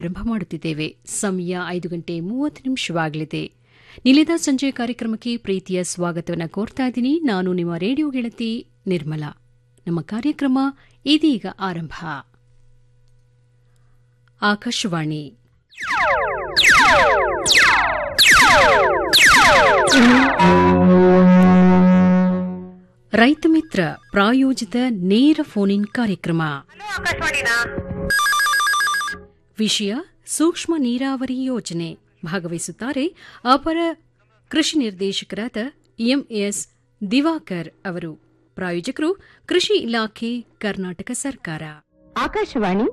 ಆರಂಭ ಮಾಡುತ್ತಿದ್ದೇವೆ ಸಮಯ ಐದು ಗಂಟೆ ಮೂವತ್ತು ನಿಮಿಷವಾಗಲಿದೆ ನಿಲಿದ ಸಂಜೆ ಕಾರ್ಯಕ್ರಮಕ್ಕೆ ಪ್ರೀತಿಯ ಸ್ವಾಗತವನ್ನು ಕೋರ್ತಾ ಇದ್ದೀನಿ ನಾನು ನಿಮ್ಮ ರೇಡಿಯೋ ಗೆಳತಿ ನಿರ್ಮಲಾ ನಮ್ಮ ಕಾರ್ಯಕ್ರಮ ಇದೀಗ ಆರಂಭ ಆಕಾಶವಾಣಿ ರೈತ ಮಿತ್ರ ಪ್ರಾಯೋಜಿತ ನೇರ ಫೋನ್ ಇನ್ ಕಾರ್ಯಕ್ರಮ ಆಕಾಶವಾಣಿನಾ ವಿಷಯ ಸೂಕ್ಷ್ಮ ನೀರಾವರಿ ಯೋಜನೆ ಭಾಗವಹಿಸುತ್ತಾರೆ ಅಪರ ಕೃಷಿ ನಿರ್ದೇಶಕರಾದ ಎಂಎಸ್ ದಿವಾಕರ್ ಅವರು ಪ್ರಾಯೋಜಕರು ಕೃಷಿ ಇಲಾಖೆ ಕರ್ನಾಟಕ ಸರ್ಕಾರ ಆಕಾಶವಾಣಿ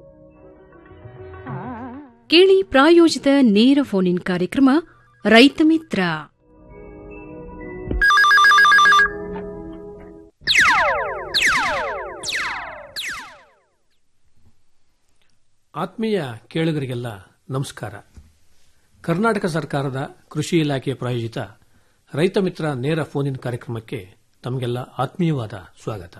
ಕೇಳಿ ಪ್ರಾಯೋಜಿತ ನೇರ ಫೋನ್ ಇನ್ ಕಾರ್ಯಕ್ರಮ ರೈತ ಮಿತ್ರ ಆತ್ಮೀಯ ಕೇಳುಗರಿಗೆಲ್ಲ ನಮಸ್ಕಾರ ಕರ್ನಾಟಕ ಸರ್ಕಾರದ ಕೃಷಿ ಇಲಾಖೆ ಪ್ರಾಯೋಜಿತ ರೈತ ಮಿತ್ರ ನೇರ ಫೋನ್ ಇನ್ ಕಾರ್ಯಕ್ರಮಕ್ಕೆ ತಮಗೆಲ್ಲ ಆತ್ಮೀಯವಾದ ಸ್ವಾಗತ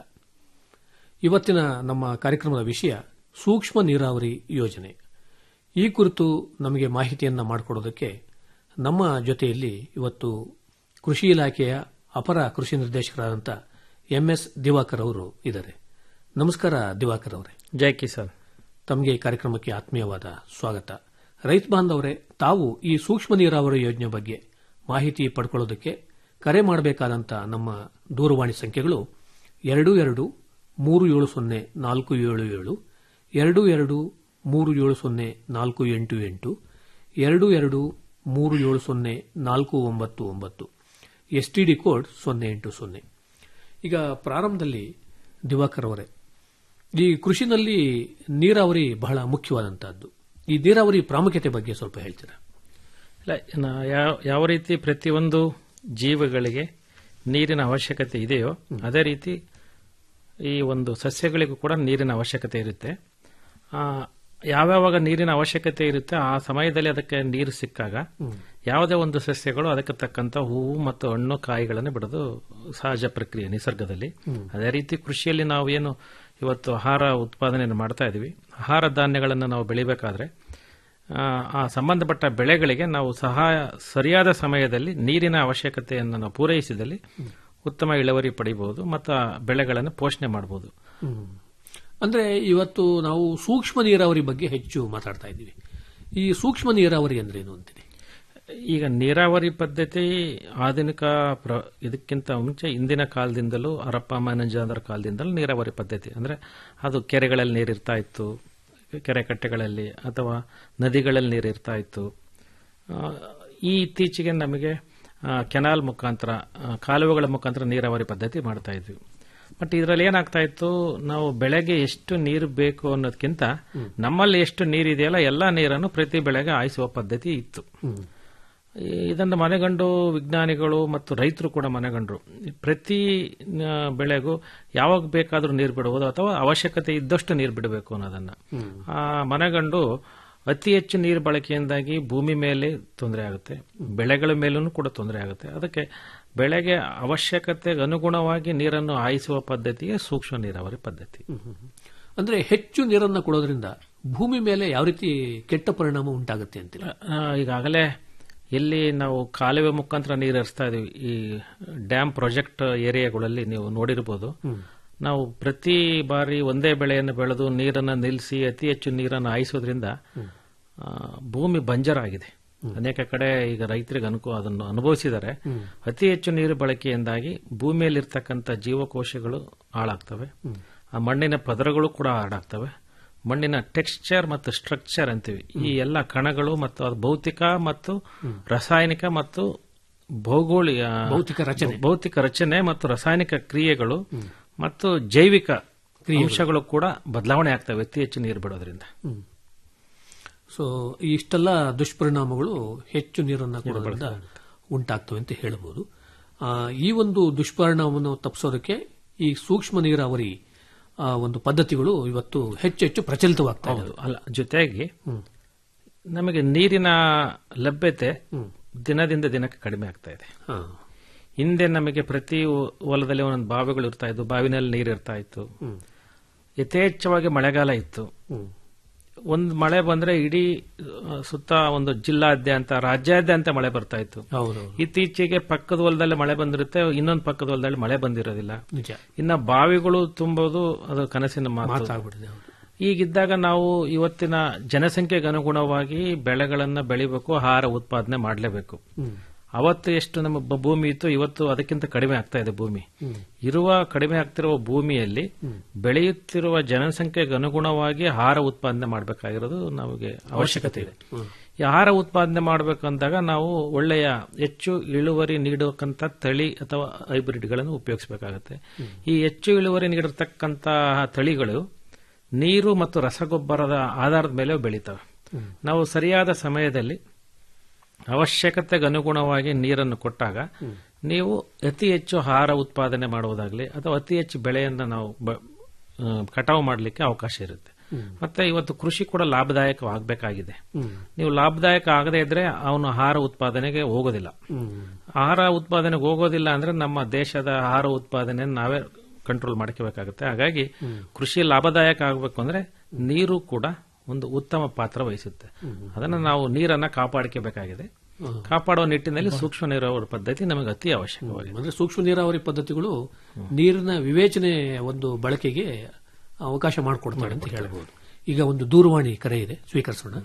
ಇವತ್ತಿನ ನಮ್ಮ ಕಾರ್ಯಕ್ರಮದ ವಿಷಯ ಸೂಕ್ಷ್ಮ ನೀರಾವರಿ ಯೋಜನೆ ಈ ಕುರಿತು ನಮಗೆ ಮಾಹಿತಿಯನ್ನು ಮಾಡಿಕೊಡೋದಕ್ಕೆ ನಮ್ಮ ಜೊತೆಯಲ್ಲಿ ಇವತ್ತು ಕೃಷಿ ಇಲಾಖೆಯ ಅಪರ ಕೃಷಿ ನಿರ್ದೇಶಕರಾದಂಥ ಎಂಎಸ್ ದಿವಾಕರ್ ಅವರು ಇದ್ದಾರೆ ನಮಸ್ಕಾರ ದಿವಾಕರ್ ಅವರೇ ಜೈ ಕಿಸಾನ್ ತಮಗೆ ಈ ಕಾರ್ಯಕ್ರಮಕ್ಕೆ ಆತ್ಮೀಯವಾದ ಸ್ವಾಗತ ರೈತ ಬಾಂಧವರೇ ತಾವು ಈ ಸೂಕ್ಷ್ಮ ನೀರಾವರಿ ಯೋಜನೆ ಬಗ್ಗೆ ಮಾಹಿತಿ ಪಡ್ಕೊಳ್ಳೋದಕ್ಕೆ ಕರೆ ಮಾಡಬೇಕಾದಂಥ ನಮ್ಮ ದೂರವಾಣಿ ಸಂಖ್ಯೆಗಳು ಎರಡು ಎರಡು ಮೂರು ಏಳು ಸೊನ್ನೆ ನಾಲ್ಕು ಏಳು ಏಳು ಎರಡು ಎರಡು ಮೂರು ಏಳು ಸೊನ್ನೆ ನಾಲ್ಕು ಎಂಟು ಎಂಟು ಎರಡು ಎರಡು ಮೂರು ಏಳು ಸೊನ್ನೆ ನಾಲ್ಕು ಒಂಬತ್ತು ಒಂಬತ್ತು ಎಸ್ಟಿಡಿ ಕೋಡ್ ಸೊನ್ನೆ ಎಂಟು ಸೊನ್ನೆ ಈಗ ಪ್ರಾರಂಭದಲ್ಲಿ ದಿವಾಕರ್ ಅವರೇ ಈ ಕೃಷಿನಲ್ಲಿ ನೀರಾವರಿ ಬಹಳ ಮುಖ್ಯವಾದಂತಹದ್ದು ಈ ನೀರಾವರಿ ಪ್ರಾಮುಖ್ಯತೆ ಬಗ್ಗೆ ಸ್ವಲ್ಪ ಹೇಳ್ತೀರಾ ಇಲ್ಲ, ನಾ- ಯಾವ- ಯಾವ ರೀತಿ ಪ್ರತಿಯೊಂದು ಜೀವಗಳಿಗೆ ನೀರಿನ ಅವಶ್ಯಕತೆ ಇದೆಯೋ ಅದೇ ರೀತಿ ಈ ಒಂದು ಸಸ್ಯಗಳಿಗೂ ಕೂಡ ನೀರಿನ ಅವಶ್ಯಕತೆ ಇರುತ್ತೆ ಆ, ಯಾವ್ಯಾವಾಗ ನೀರಿನ ಅವಶ್ಯಕತೆ ಇರುತ್ತೆ ಆ ಸಮಯದಲ್ಲಿ ಅದಕ್ಕೆ ನೀರು ಸಿಕ್ಕಾಗ ಯಾವುದೇ ಒಂದು ಸಸ್ಯಗಳು ಅದಕ್ಕೆ ತಕ್ಕಂತ ಹೂವು ಮತ್ತು ಹಣ್ಣು ಕಾಯಿಗಳನ್ನು ಬಿಡೋದು ಸಹಜ ಪ್ರಕ್ರಿಯೆ ನಿಸರ್ಗದಲ್ಲಿ ಅದೇ ರೀತಿ ಕೃಷಿಯಲ್ಲಿ ನಾವು ಏನು ಇವತ್ತು ಆಹಾರ ಉತ್ಪಾದನೆಯನ್ನು ಮಾಡ್ತಾ ಇದೀವಿ ಆಹಾರ ಧಾನ್ಯಗಳನ್ನು ನಾವು ಬೆಳಿಬೇಕಾದ್ರೆ ಆ, ಆ ಸಂಬಂಧಪಟ್ಟ ಬೆಳೆಗಳಿಗೆ ನಾವು ಸಹಾಯ ಸರಿಯಾದ ಸಮಯದಲ್ಲಿ ನೀರಿನ ಅವಶ್ಯಕತೆಯನ್ನು ನಾವು ಪೂರೈಸಿದಲ್ಲಿ ಉತ್ತಮ ಇಳುವರಿ ಪಡಿಬಹುದು ಮತ್ತು ಆ ಬೆಳೆಗಳನ್ನು ಪೋಷಣೆ ಮಾಡಬಹುದು ಅಂದ್ರೆ ಇವತ್ತು ನಾವು ಸೂಕ್ಷ್ಮ ನೀರಾವರಿ ಬಗ್ಗೆ ಹೆಚ್ಚು ಮಾತಾಡ್ತಾ ಇದ್ದೀವಿ ಈ ಸೂಕ್ಷ್ಮ ನೀರಾವರಿ ಅಂದ್ರೇನು ಅಂತೀನಿ ಈಗ ನೀರಾವರಿ ಪದ್ಧತಿ ಆಧುನಿಕ ಪ್ರ- ಇದಕ್ಕಿಂತ ಮುಂಚೆ ಇಂದಿನ ಕಾಲದಿಂದಲೂ ಹರಪ್ಪ ಮನಂಜಾಂದ್ರ ಕಾಲದಿಂದಲೂ ನೀರಾವರಿ ಪದ್ಧತಿ ಅಂದ್ರೆ ಅದು ಕೆರೆಗಳಲ್ಲಿ ನೀರಿರ್ತಾ ಇತ್ತು ಕೆರೆ ಕಟ್ಟೆಗಳಲ್ಲಿ ಅಥವಾ ನದಿಗಳಲ್ಲಿ ನೀರಿರ್ತಾ ಇತ್ತು ಆ, ಈ ಇತ್ತೀಚೆಗೆ ನಮಗೆ ಆ, ಕೆನಾಲ್ ಮುಖಾಂತರ ಆ, ಕಾಲುವೆಗಳ ಮುಖಾಂತರ ನೀರಾವರಿ ಪದ್ಧತಿ ಮಾಡ್ತಾ ಇದ್ವಿ ಬಟ್ ಇದರಲ್ಲಿ ಏನಾಗ್ತಾ ಇತ್ತು ನಾವು ಬೆಳೆಗೆ ಎಷ್ಟು ನೀರು ಬೇಕು ಅನ್ನೋದಕ್ಕಿಂತ ನಮ್ಮಲ್ಲಿ ಎಷ್ಟು ನೀರಿದೆಯಲ್ಲ ಎಲ್ಲ ನೀರನ್ನು ಪ್ರತಿ ಬೆಳೆಗೆ ಹಾಯಿಸುವ ಪದ್ಧತಿ ಇತ್ತು ಇದನ್ನು ಮನೆಗಂಡು ವಿಜ್ಞಾನಿಗಳು ಮತ್ತು ರೈತರು ಕೂಡ ಮನೆಗಂಡ್ರು ಪ್ರತಿ ಆ, ಬೆಳೆಗೂ ಯಾವಾಗ ಬೇಕಾದರೂ ನೀರು ಬಿಡಬಹುದು ಅಥವಾ ಅವಶ್ಯಕತೆ ಇದ್ದಷ್ಟು ನೀರು ಬಿಡಬೇಕು ಅನ್ನೋದನ್ನ ಆ ಮನೆಗಂಡು ಅತಿ ಹೆಚ್ಚು ನೀರು ಬಳಕೆಯಿಂದಾಗಿ ಭೂಮಿ ಮೇಲೆ ತೊಂದರೆ ಆಗುತ್ತೆ ಬೆಳೆಗಳ ಮೇಲೂ ಕೂಡ ತೊಂದರೆ ಆಗುತ್ತೆ ಅದಕ್ಕೆ ಬೆಳೆಗೆ ಅವಶ್ಯಕತೆಗೆ ಅನುಗುಣವಾಗಿ ನೀರನ್ನು ಹಾಯಿಸುವ ಪದ್ಧತಿಯೇ ಸೂಕ್ಷ್ಮ ನೀರಾವರಿ ಪದ್ಧತಿ ಅಂದ್ರೆ ಹೆಚ್ಚು ನೀರನ್ನು ಕೊಡೋದ್ರಿಂದ ಭೂಮಿ ಮೇಲೆ ಯಾವ ರೀತಿ ಕೆಟ್ಟ ಪರಿಣಾಮ ಉಂಟಾಗುತ್ತೆ ಅಂತೀರ ಆ, ಈಗಾಗಲೇ ಎಲ್ಲಿ ನಾವು ಕಾಲುವೆ ಮುಖಾಂತರ ನೀರು ಹರಿಸ್ತಾ ಇದೀವಿ ಈ ಡ್ಯಾಮ್ ಪ್ರಾಜೆಕ್ಟ್ ಏರಿಯಾಗಳಲ್ಲಿ ನೀವು ನೋಡಿರ್ಬೋದು ನಾವು ಪ್ರತಿ ಬಾರಿ ಒಂದೇ ಬೆಳೆಯನ್ನು ಬೆಳೆದು ನೀರನ್ನು ನಿಲ್ಲಿಸಿ ಅತಿ ಹೆಚ್ಚು ನೀರನ್ನು ಹಾಯಿಸೋದ್ರಿಂದ ಆ, ಭೂಮಿ ಬಂಜರಾಗಿದೆ ಅನೇಕ ಕಡೆ ಈಗ ರೈತರಿಗೆ ಅನುಕೂಲ ಅದನ್ನು ಅನುಭವಿಸಿದರೆ ಅತಿ ಹೆಚ್ಚು ನೀರು ಬಳಕೆಯಿಂದಾಗಿ ಭೂಮಿಯಲ್ಲಿರ್ತಕ್ಕಂಥ ಜೀವಕೋಶಗಳು ಹಾಳಾಗ್ತವೆ ಆ ಮಣ್ಣಿನ ಪದರಗಳು ಕೂಡ ಹಾಳಾಗ್ತವೆ ಮಣ್ಣಿನ ಟೆಕ್ಸ್ಚರ್ ಮತ್ತು ಸ್ಟ್ರಕ್ಚರ್ ಅಂತೀವಿ ಈ ಎಲ್ಲ ಕಣಗಳು ಮತ್ತು ಅದು ಭೌತಿಕ ಮತ್ತು ರಾಸಾಯನಿಕ ಮತ್ತು ಭೌಗೋಳಿಕ ಭೌತಿಕ ರಚನೆ. ಭೌತಿಕ ರಚನೆ ಮತ್ತು ರಾಸಾಯನಿಕ ಕ್ರಿಯೆಗಳು ಮತ್ತು ಜೈವಿಕ ಅಂಶಗಳು ಕೂಡ ಬದಲಾವಣೆ ಆಗ್ತವೆ ಅತಿ ಹೆಚ್ಚು ನೀರು ಬಿಡೋದ್ರಿಂದ ಸೊ ಇಷ್ಟೆಲ್ಲ ದುಷ್ಪರಿಣಾಮಗಳು ಹೆಚ್ಚು ನೀರನ್ನು ಕೊಡೋದ್ರಿಂದ ಉಂಟಾಗ್ತವೆ ಅಂತ ಹೇಳಬಹುದು ಆ, ಈ ಒಂದು ದುಷ್ಪರಿಣಾಮವನ್ನು ತಪ್ಪಿಸೋದಕ್ಕೆ ಈ ಸೂಕ್ಷ್ಮ ನೀರಾವರಿ ಆ, ಒಂದು ಪದ್ಧತಿಗಳು ಇವತ್ತು ಹೆಚ್ಚು ಹೆಚ್ಚು ಪ್ರಚಲಿತವಾಗ್ತಾ ಹೌದು ಅಲ್ಲ ಜೊತೆಗೆ ನಮಗೆ ನೀರಿನ ಲಭ್ಯತೆ ದಿನದಿಂದ ದಿನಕ್ಕೆ ಕಡಿಮೆ ಆಗ್ತಾ ಇದೆ ಹಾ. ಹಿಂದೆ ನಮಗೆ ಪ್ರತಿ ಹೊ- ಹೊಲದಲ್ಲಿ ಒಂದೊಂದು ಬಾವಿಗಳು ಇರ್ತಾ ಇತ್ತು ಬಾವಿನಲ್ಲಿ ನೀರು ಇರ್ತಾ ಇತ್ತು ಯಥೇಚ್ಛವಾಗಿ ಮಳೆಗಾಲ ಇತ್ತು ಹ್ಮ್. ಒಂದು ಮಳೆ ಬಂದ್ರೆ ಇಡೀ ಆ, ಸುತ್ತ ಒಂದು ಜಿಲ್ಲಾದ್ಯಂತ ರಾಜ್ಯಾದ್ಯಂತ ಮಳೆ ಬರ್ತಾ ಇತ್ತು ಹೌದು ಇತ್ತೀಚೆಗೆ ಪಕ್ಕದ ಹೊಲದಲ್ಲಿ ಮಳೆ ಬಂದಿರುತ್ತೆ ಇನ್ನೊಂದು ಪಕ್ಕದ ಹೊಲದಲ್ಲಿ ಮಳೆ ಬಂದಿರೋದಿಲ್ಲ ನಿಜ ಇನ್ನ ಬಾವಿಗಳು ತುಂಬೋದು ಅದು ಕನಸಿನ ಮಾತು ಮಾತಾಗ್ಬಿಟ್ಟಿದೆ ಹೌದು ಈಗಿದ್ದಾಗ ನಾವು ಇವತ್ತಿನ ಜನಸಂಖ್ಯೆಗೆ ಅನುಗುಣವಾಗಿ ಬೆಳೆಗಳನ್ನ ಬೆಳಿಬೇಕು ಆಹಾರ ಉತ್ಪಾದನೆ ಮಾಡಲೇಬೇಕು ಹ್ಮ್ ಅವತ್ತು ಎಷ್ಟು ನಮ್ಮ ಬ- ಭೂಮಿ ಇತ್ತು ಇವತ್ತು ಅದಕ್ಕಿಂತ ಕಡಿಮೆ ಆಗ್ತಾ ಇದೆ ಭೂಮಿ ಇರುವ ಕಡಿಮೆ ಆಗ್ತಿರುವ ಭೂಮಿಯಲ್ಲಿ ಬೆಳೆಯುತ್ತಿರುವ ಜನಸಂಖ್ಯೆಗೆ ಅನುಗುಣವಾಗಿ ಆಹಾರ ಉತ್ಪಾದನೆ ಮಾಡಬೇಕಾಗಿರೋದು ನಮಗೆ ಅವಶ್ಯಕತೆ ಇದೆ ಈ ಆಹಾರ ಉತ್ಪಾದನೆ ಮಾಡಬೇಕಂದಾಗ ನಾವು ಒಳ್ಳೆಯ ಹೆಚ್ಚು ಇಳುವರಿ ನೀಡತಕ್ಕಂಥ ತಳಿ ಅಥವಾ ಹೈಬ್ರಿಡ್ಗಳನ್ನು ಉಪಯೋಗಿಸಬೇಕಾಗುತ್ತೆ ಈ ಹೆಚ್ಚು ಇಳುವರಿ ನೀಡಿರ್ತಕ್ಕಂತಹ ತಳಿಗಳು ನೀರು ಮತ್ತು ರಸಗೊಬ್ಬರದ ಆಧಾರದ ಮೇಲೆ ಬೆಳೀತವೆ ನಾವು ಸರಿಯಾದ ಸಮಯದಲ್ಲಿ ಅವಶ್ಯಕತೆಗೆ ಅನುಗುಣವಾಗಿ ನೀರನ್ನು ಕೊಟ್ಟಾಗ ನೀವು ಅತಿ ಹೆಚ್ಚು ಆಹಾರ ಉತ್ಪಾದನೆ ಮಾಡುವುದಾಗಲಿ ಅಥವಾ ಅತಿ ಹೆಚ್ಚು ಬೆಳೆಯನ್ನು ನಾವು ಬ- ಆ, ಕಟಾವು ಮಾಡಲಿಕ್ಕೆ ಅವಕಾಶ ಇರುತ್ತೆ ಮತ್ತೆ ಇವತ್ತು ಕೃಷಿ ಕೂಡ ಲಾಭದಾಯಕವಾಗಬೇಕಾಗಿದೆ ನೀವು ಲಾಭದಾಯಕ ಆಗದೇ ಇದ್ರೆ ಅವನು ಆಹಾರ ಉತ್ಪಾದನೆಗೆ ಹೋಗೋದಿಲ್ಲ ಆಹಾರ ಉತ್ಪಾದನೆಗೆ ಹೋಗೋದಿಲ್ಲ ಅಂದ್ರೆ ನಮ್ಮ ದೇಶದ ಆಹಾರ ಉತ್ಪಾದನೆ ನಾವೇ ಕಂಟ್ರೋಲ್ ಮಾಡ್ಕೋಬೇಕಾಗುತ್ತೆ ಹಾಗಾಗಿ ಕೃಷಿ ಲಾಭದಾಯಕ ಆಗಬೇಕು ಅಂದ್ರೆ ನೀರು ಕೂಡ ಒಂದು ಉತ್ತಮ ಪಾತ್ರ ವಹಿಸುತ್ತೆ ಅದನ್ನ ನಾವು ನೀರನ್ನ ಕಾಪಾಡಿಕೋಬೇಕಾಗಿದೆ ಕಾಪಾಡುವ ನಿಟ್ಟಿನಲ್ಲಿ ಸೂಕ್ಷ್ಮ ನೀರಾವರಿ ಪದ್ಧತಿ ನಮಗೆ ಅತಿ ಅವಶ್ಯಕವಾಗಿದೆ ಅಂದ್ರೆ ಸೂಕ್ಷ್ಮ ನೀರಾವರಿ ಪದ್ಧತಿಗಳು ನೀರಿನ ವಿವೇಚನೆ ಒಂದು ಬಳಕೆಗೆ ಅವಕಾಶ ಮಾಡಿಕೊಡ್ತಾರೆ ಅಂತ ಹೇಳ್ಬೋದು ಈಗ ಒಂದು ದೂರವಾಣಿ ಕರೆ ಇದೆ ಸ್ವೀಕರಿಸೋಣ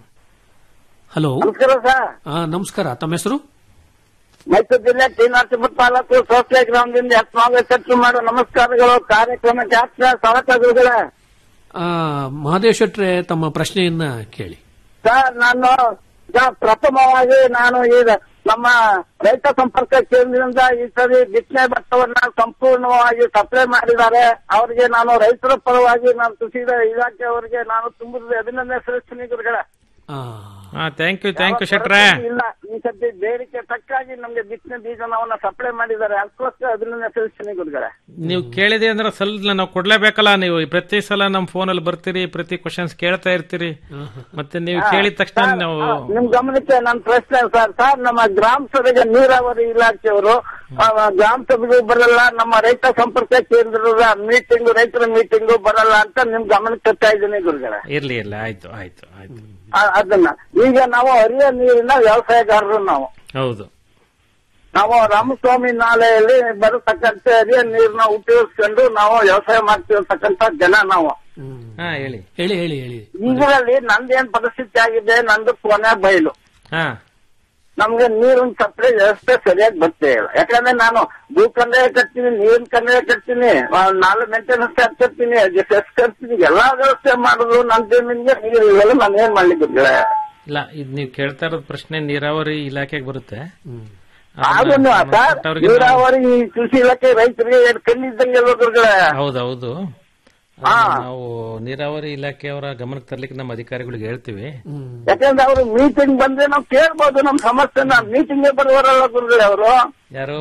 ಹಲೋ ನಮಸ್ಕಾರ ಸರ್ ಆ, ನಮಸ್ಕಾರ ತಮ್ಮ ಹೆಸರು ಮೈಸೂರು ಜಿಲ್ಲೆ ಟಿ ನರಸೀಪುರ ತಾಲೂಕು ಸೋಸ್ಲೆ ಗ್ರಾಮದಿಂದ ಯತ್ನಾಗ ಖರ್ಚು ಮಾಡೋ ನಮಸ್ಕಾರಗಳು ಕಾರ್ಯಕ್ರಮಕ್ಕೆ ಆತ್ಮೀಯ ಸ್ವಾಗತ ಗುರುಗಳೇ ಆ, ಮಹದೇವ್ ಶೆಟ್ರೆ ತಮ್ಮ ಪ್ರಶ್ನೆಯನ್ನ ಕೇಳಿ ಸರ್ ನಾನು ಈಗ ಪ್ರಥಮವಾಗಿ ನಾನು ಈಗ ನಮ್ಮ ರೈತ ಸಂಪರ್ಕ ಕೇಂದ್ರದಿಂದ ಈ ಸರಿ ಬಿತ್ತನೆ ಭತ್ತವನ್ನ ಸಂಪೂರ್ಣವಾಗಿ ಸಪ್ಲೈ ಮಾಡಿದ್ದಾರೆ ಅವರಿಗೆ ನಾನು ರೈತರ ಪರವಾಗಿ ನಾನು ಕೃಷಿ ಇಲಾಖೆಯವರಿಗೆ ನಾನು ತುಂಬ ಅಭಿನಂದನೆ ಸಲ್ಲಿಸ್ತೀನಿ ಗುರುಗಳೇ ಆ, ಥ್ಯಾಂಕ್ ಯು ಥ್ಯಾಂಕ್ ಯು ಶೆಟ್ರೆ ಇಲ್ಲ ಈ ಸದ್ಯ ಬೇಡಿಕೆ ತಕ್ಕಾಗಿ ನಮ್ಗೆ ಬಿತ್ತನೆ ಬೀಜನವನ್ನ ಸಪ್ಲೈ ಮಾಡಿದ್ದಾರೆ ಅದಕ್ಕೋಸ್ಕರ ಅಭಿನಂದನೆ ಸಲ್ಲಿಸ್ತೀನಿ ಗುರುಗಳೇ ನೀವು ಕೇಳಿದೆ ಅಂದ್ರೆ ಸ್ವಲ್ಪ ನಾವು ಕೊಡ್ಲೇಬೇಕಲ್ಲ ನೀವು ಪ್ರತಿ ಸಲ ನಮ್ಮ ಫೋನಲ್ಲಿ ಬರ್ತೀರಿ ಪ್ರತಿ ಕ್ವಶನ್ಸ್ ಕೇಳ್ತಾ ಇರ್ತೀರಿ ಮತ್ತೆ ನೀವು ಕೇಳಿದ ತಕ್ಷಣ ನಾವು ನಿಮ್ ಗಮನಕ್ಕೆ ನನ್ನ ಪ್ರಶ್ನೆ ಸರ್ ಸರ್ ನಮ್ಮ ಗ್ರಾಮ ಸಭೆಗೆ ನೀರಾವರಿ ಇಲಾಖೆಯವರು ಆ, ಗ್ರಾಮ ಸಭೆಗೂ ಬರಲ್ಲ ನಮ್ಮ ರೈತ ಸಂಪರ್ಕ ಕೇಂದ್ರದ ಮೀಟಿಂಗ್ ರೈತರ ಮೀಟಿಂಗು ಬರಲ್ಲ ಅಂತ ನಿಮ್ ಗಮನಕ್ಕೆ ತರ್ತಾ ಇದ್ದೀನಿ ಗುರುಗಳೇ ಇರ್ಲಿ ಇರ್ಲಿ ಆಯ್ತು ಆಯ್ತು ಆಯ್ತು ಆ- ಅದನ್ನ ಈಗ ನಾವು ಹರಿಯ ನೀರಿನ ವ್ಯವಸಾಯಗಾರರು ನಾವು ಹೌದು ನಾವು ರಾಮಸ್ವಾಮಿ ನಾಲೆಯಲ್ಲಿ ಬರತಕ್ಕಂತ ಹರಿಯ ನೀರನ್ನ ಉಪಯೋಗಿಸ್ಕೊಂಡು ನಾವು ವ್ಯವಸಾಯ ಮಾಡ್ತಿರ್ತಕ್ಕಂತ ಜನ ನಾವು ಹಾ ಹೇಳಿ ಹೇಳಿ ಹೇಳಿ ಹೇಳಿ ಇದರಲ್ಲಿ ನಂದೇನ್ ಪರಿಸ್ಥಿತಿ ಆಗಿದೆ ನಂದು ಕೊನೆ ಬಯಲು ಹಾ ನಮ್ಗೆ ನೀರಿನ ಸಪ್ಲೈ ವ್ಯವಸ್ಥೆ ಸರಿಯಾಗಿ ಬರ್ತಾ ಇಲ್ಲ ಯಾಕಂದ್ರೆ ನಾನು ಭೂ ಕಂದಾಯ ಕಟ್ತೀನಿ ನೀರಿನ ಕಂದಾಯ ಕಟ್ತೀನಿ ಆ, ನಾಳೆ ಮೇಂಟೆನೆನ್ಸ್ ಚಾರ್ಜ್ ಕಟ್ತೀನಿ ಸೆಸ್ ಕಟ್ತೀನಿ ಎಲ್ಲಾ ವ್ಯವಸ್ಥೆ ಮಾಡುದು ನನ್ನ ಜಮೀನಿಗೆ ನೀರು ಇವೆಲ್ಲ ನಾನು ಏನ್ ಮಾಡ್ಲಿಕ್ಕೆ ಇಲ್ಲ ಇದು ನೀವು ಕೇಳ್ತಾ ಇರೋದು ಪ್ರಶ್ನೆ ನೀರಾವರಿ ಇಲಾಖೆಗೆ ಬರುತ್ತೆ ಅದನ್ನು ಸರ್ ಸಂಬಂಧಪಟ್ಟವ್ರಿಗೆ ನಾವು- ನೀರಾವರಿ ಕೃಷಿ ಇಲಾಖೆ ರೈತರಿಗೆ ಎರಡು ಕಣ್ಣಿದ್ದಂಗೆ ಅಲ್ವಾ ಗುರುಗಳೇ ಹೌದೌದು ಹಾ. ನಾವು ನೀರಾವರಿ ಇಲಾಖೆಯವರ ಗಮನಕ್ಕೆ ತರ್ಲಿಕ್ಕೆ ನಮ್ಮ ಅಧಿಕಾರಿಗಳಿಗೆ ಹೇಳ್ತೀವಿ ಯಾಕಂದ್ರೆ ಅವರು ಮೀಟಿಂಗ್ ಬಂದ್ರೆ ನಾವು ಕೇಳ್ಬೋದು ನಮ್ ಸಮಸ್ಯೆನ ಮೀಟಿಂಗ್ ಬರುವರಲ್ಲ ಗುರುಗಳೇ ಅವರು ಯಾರು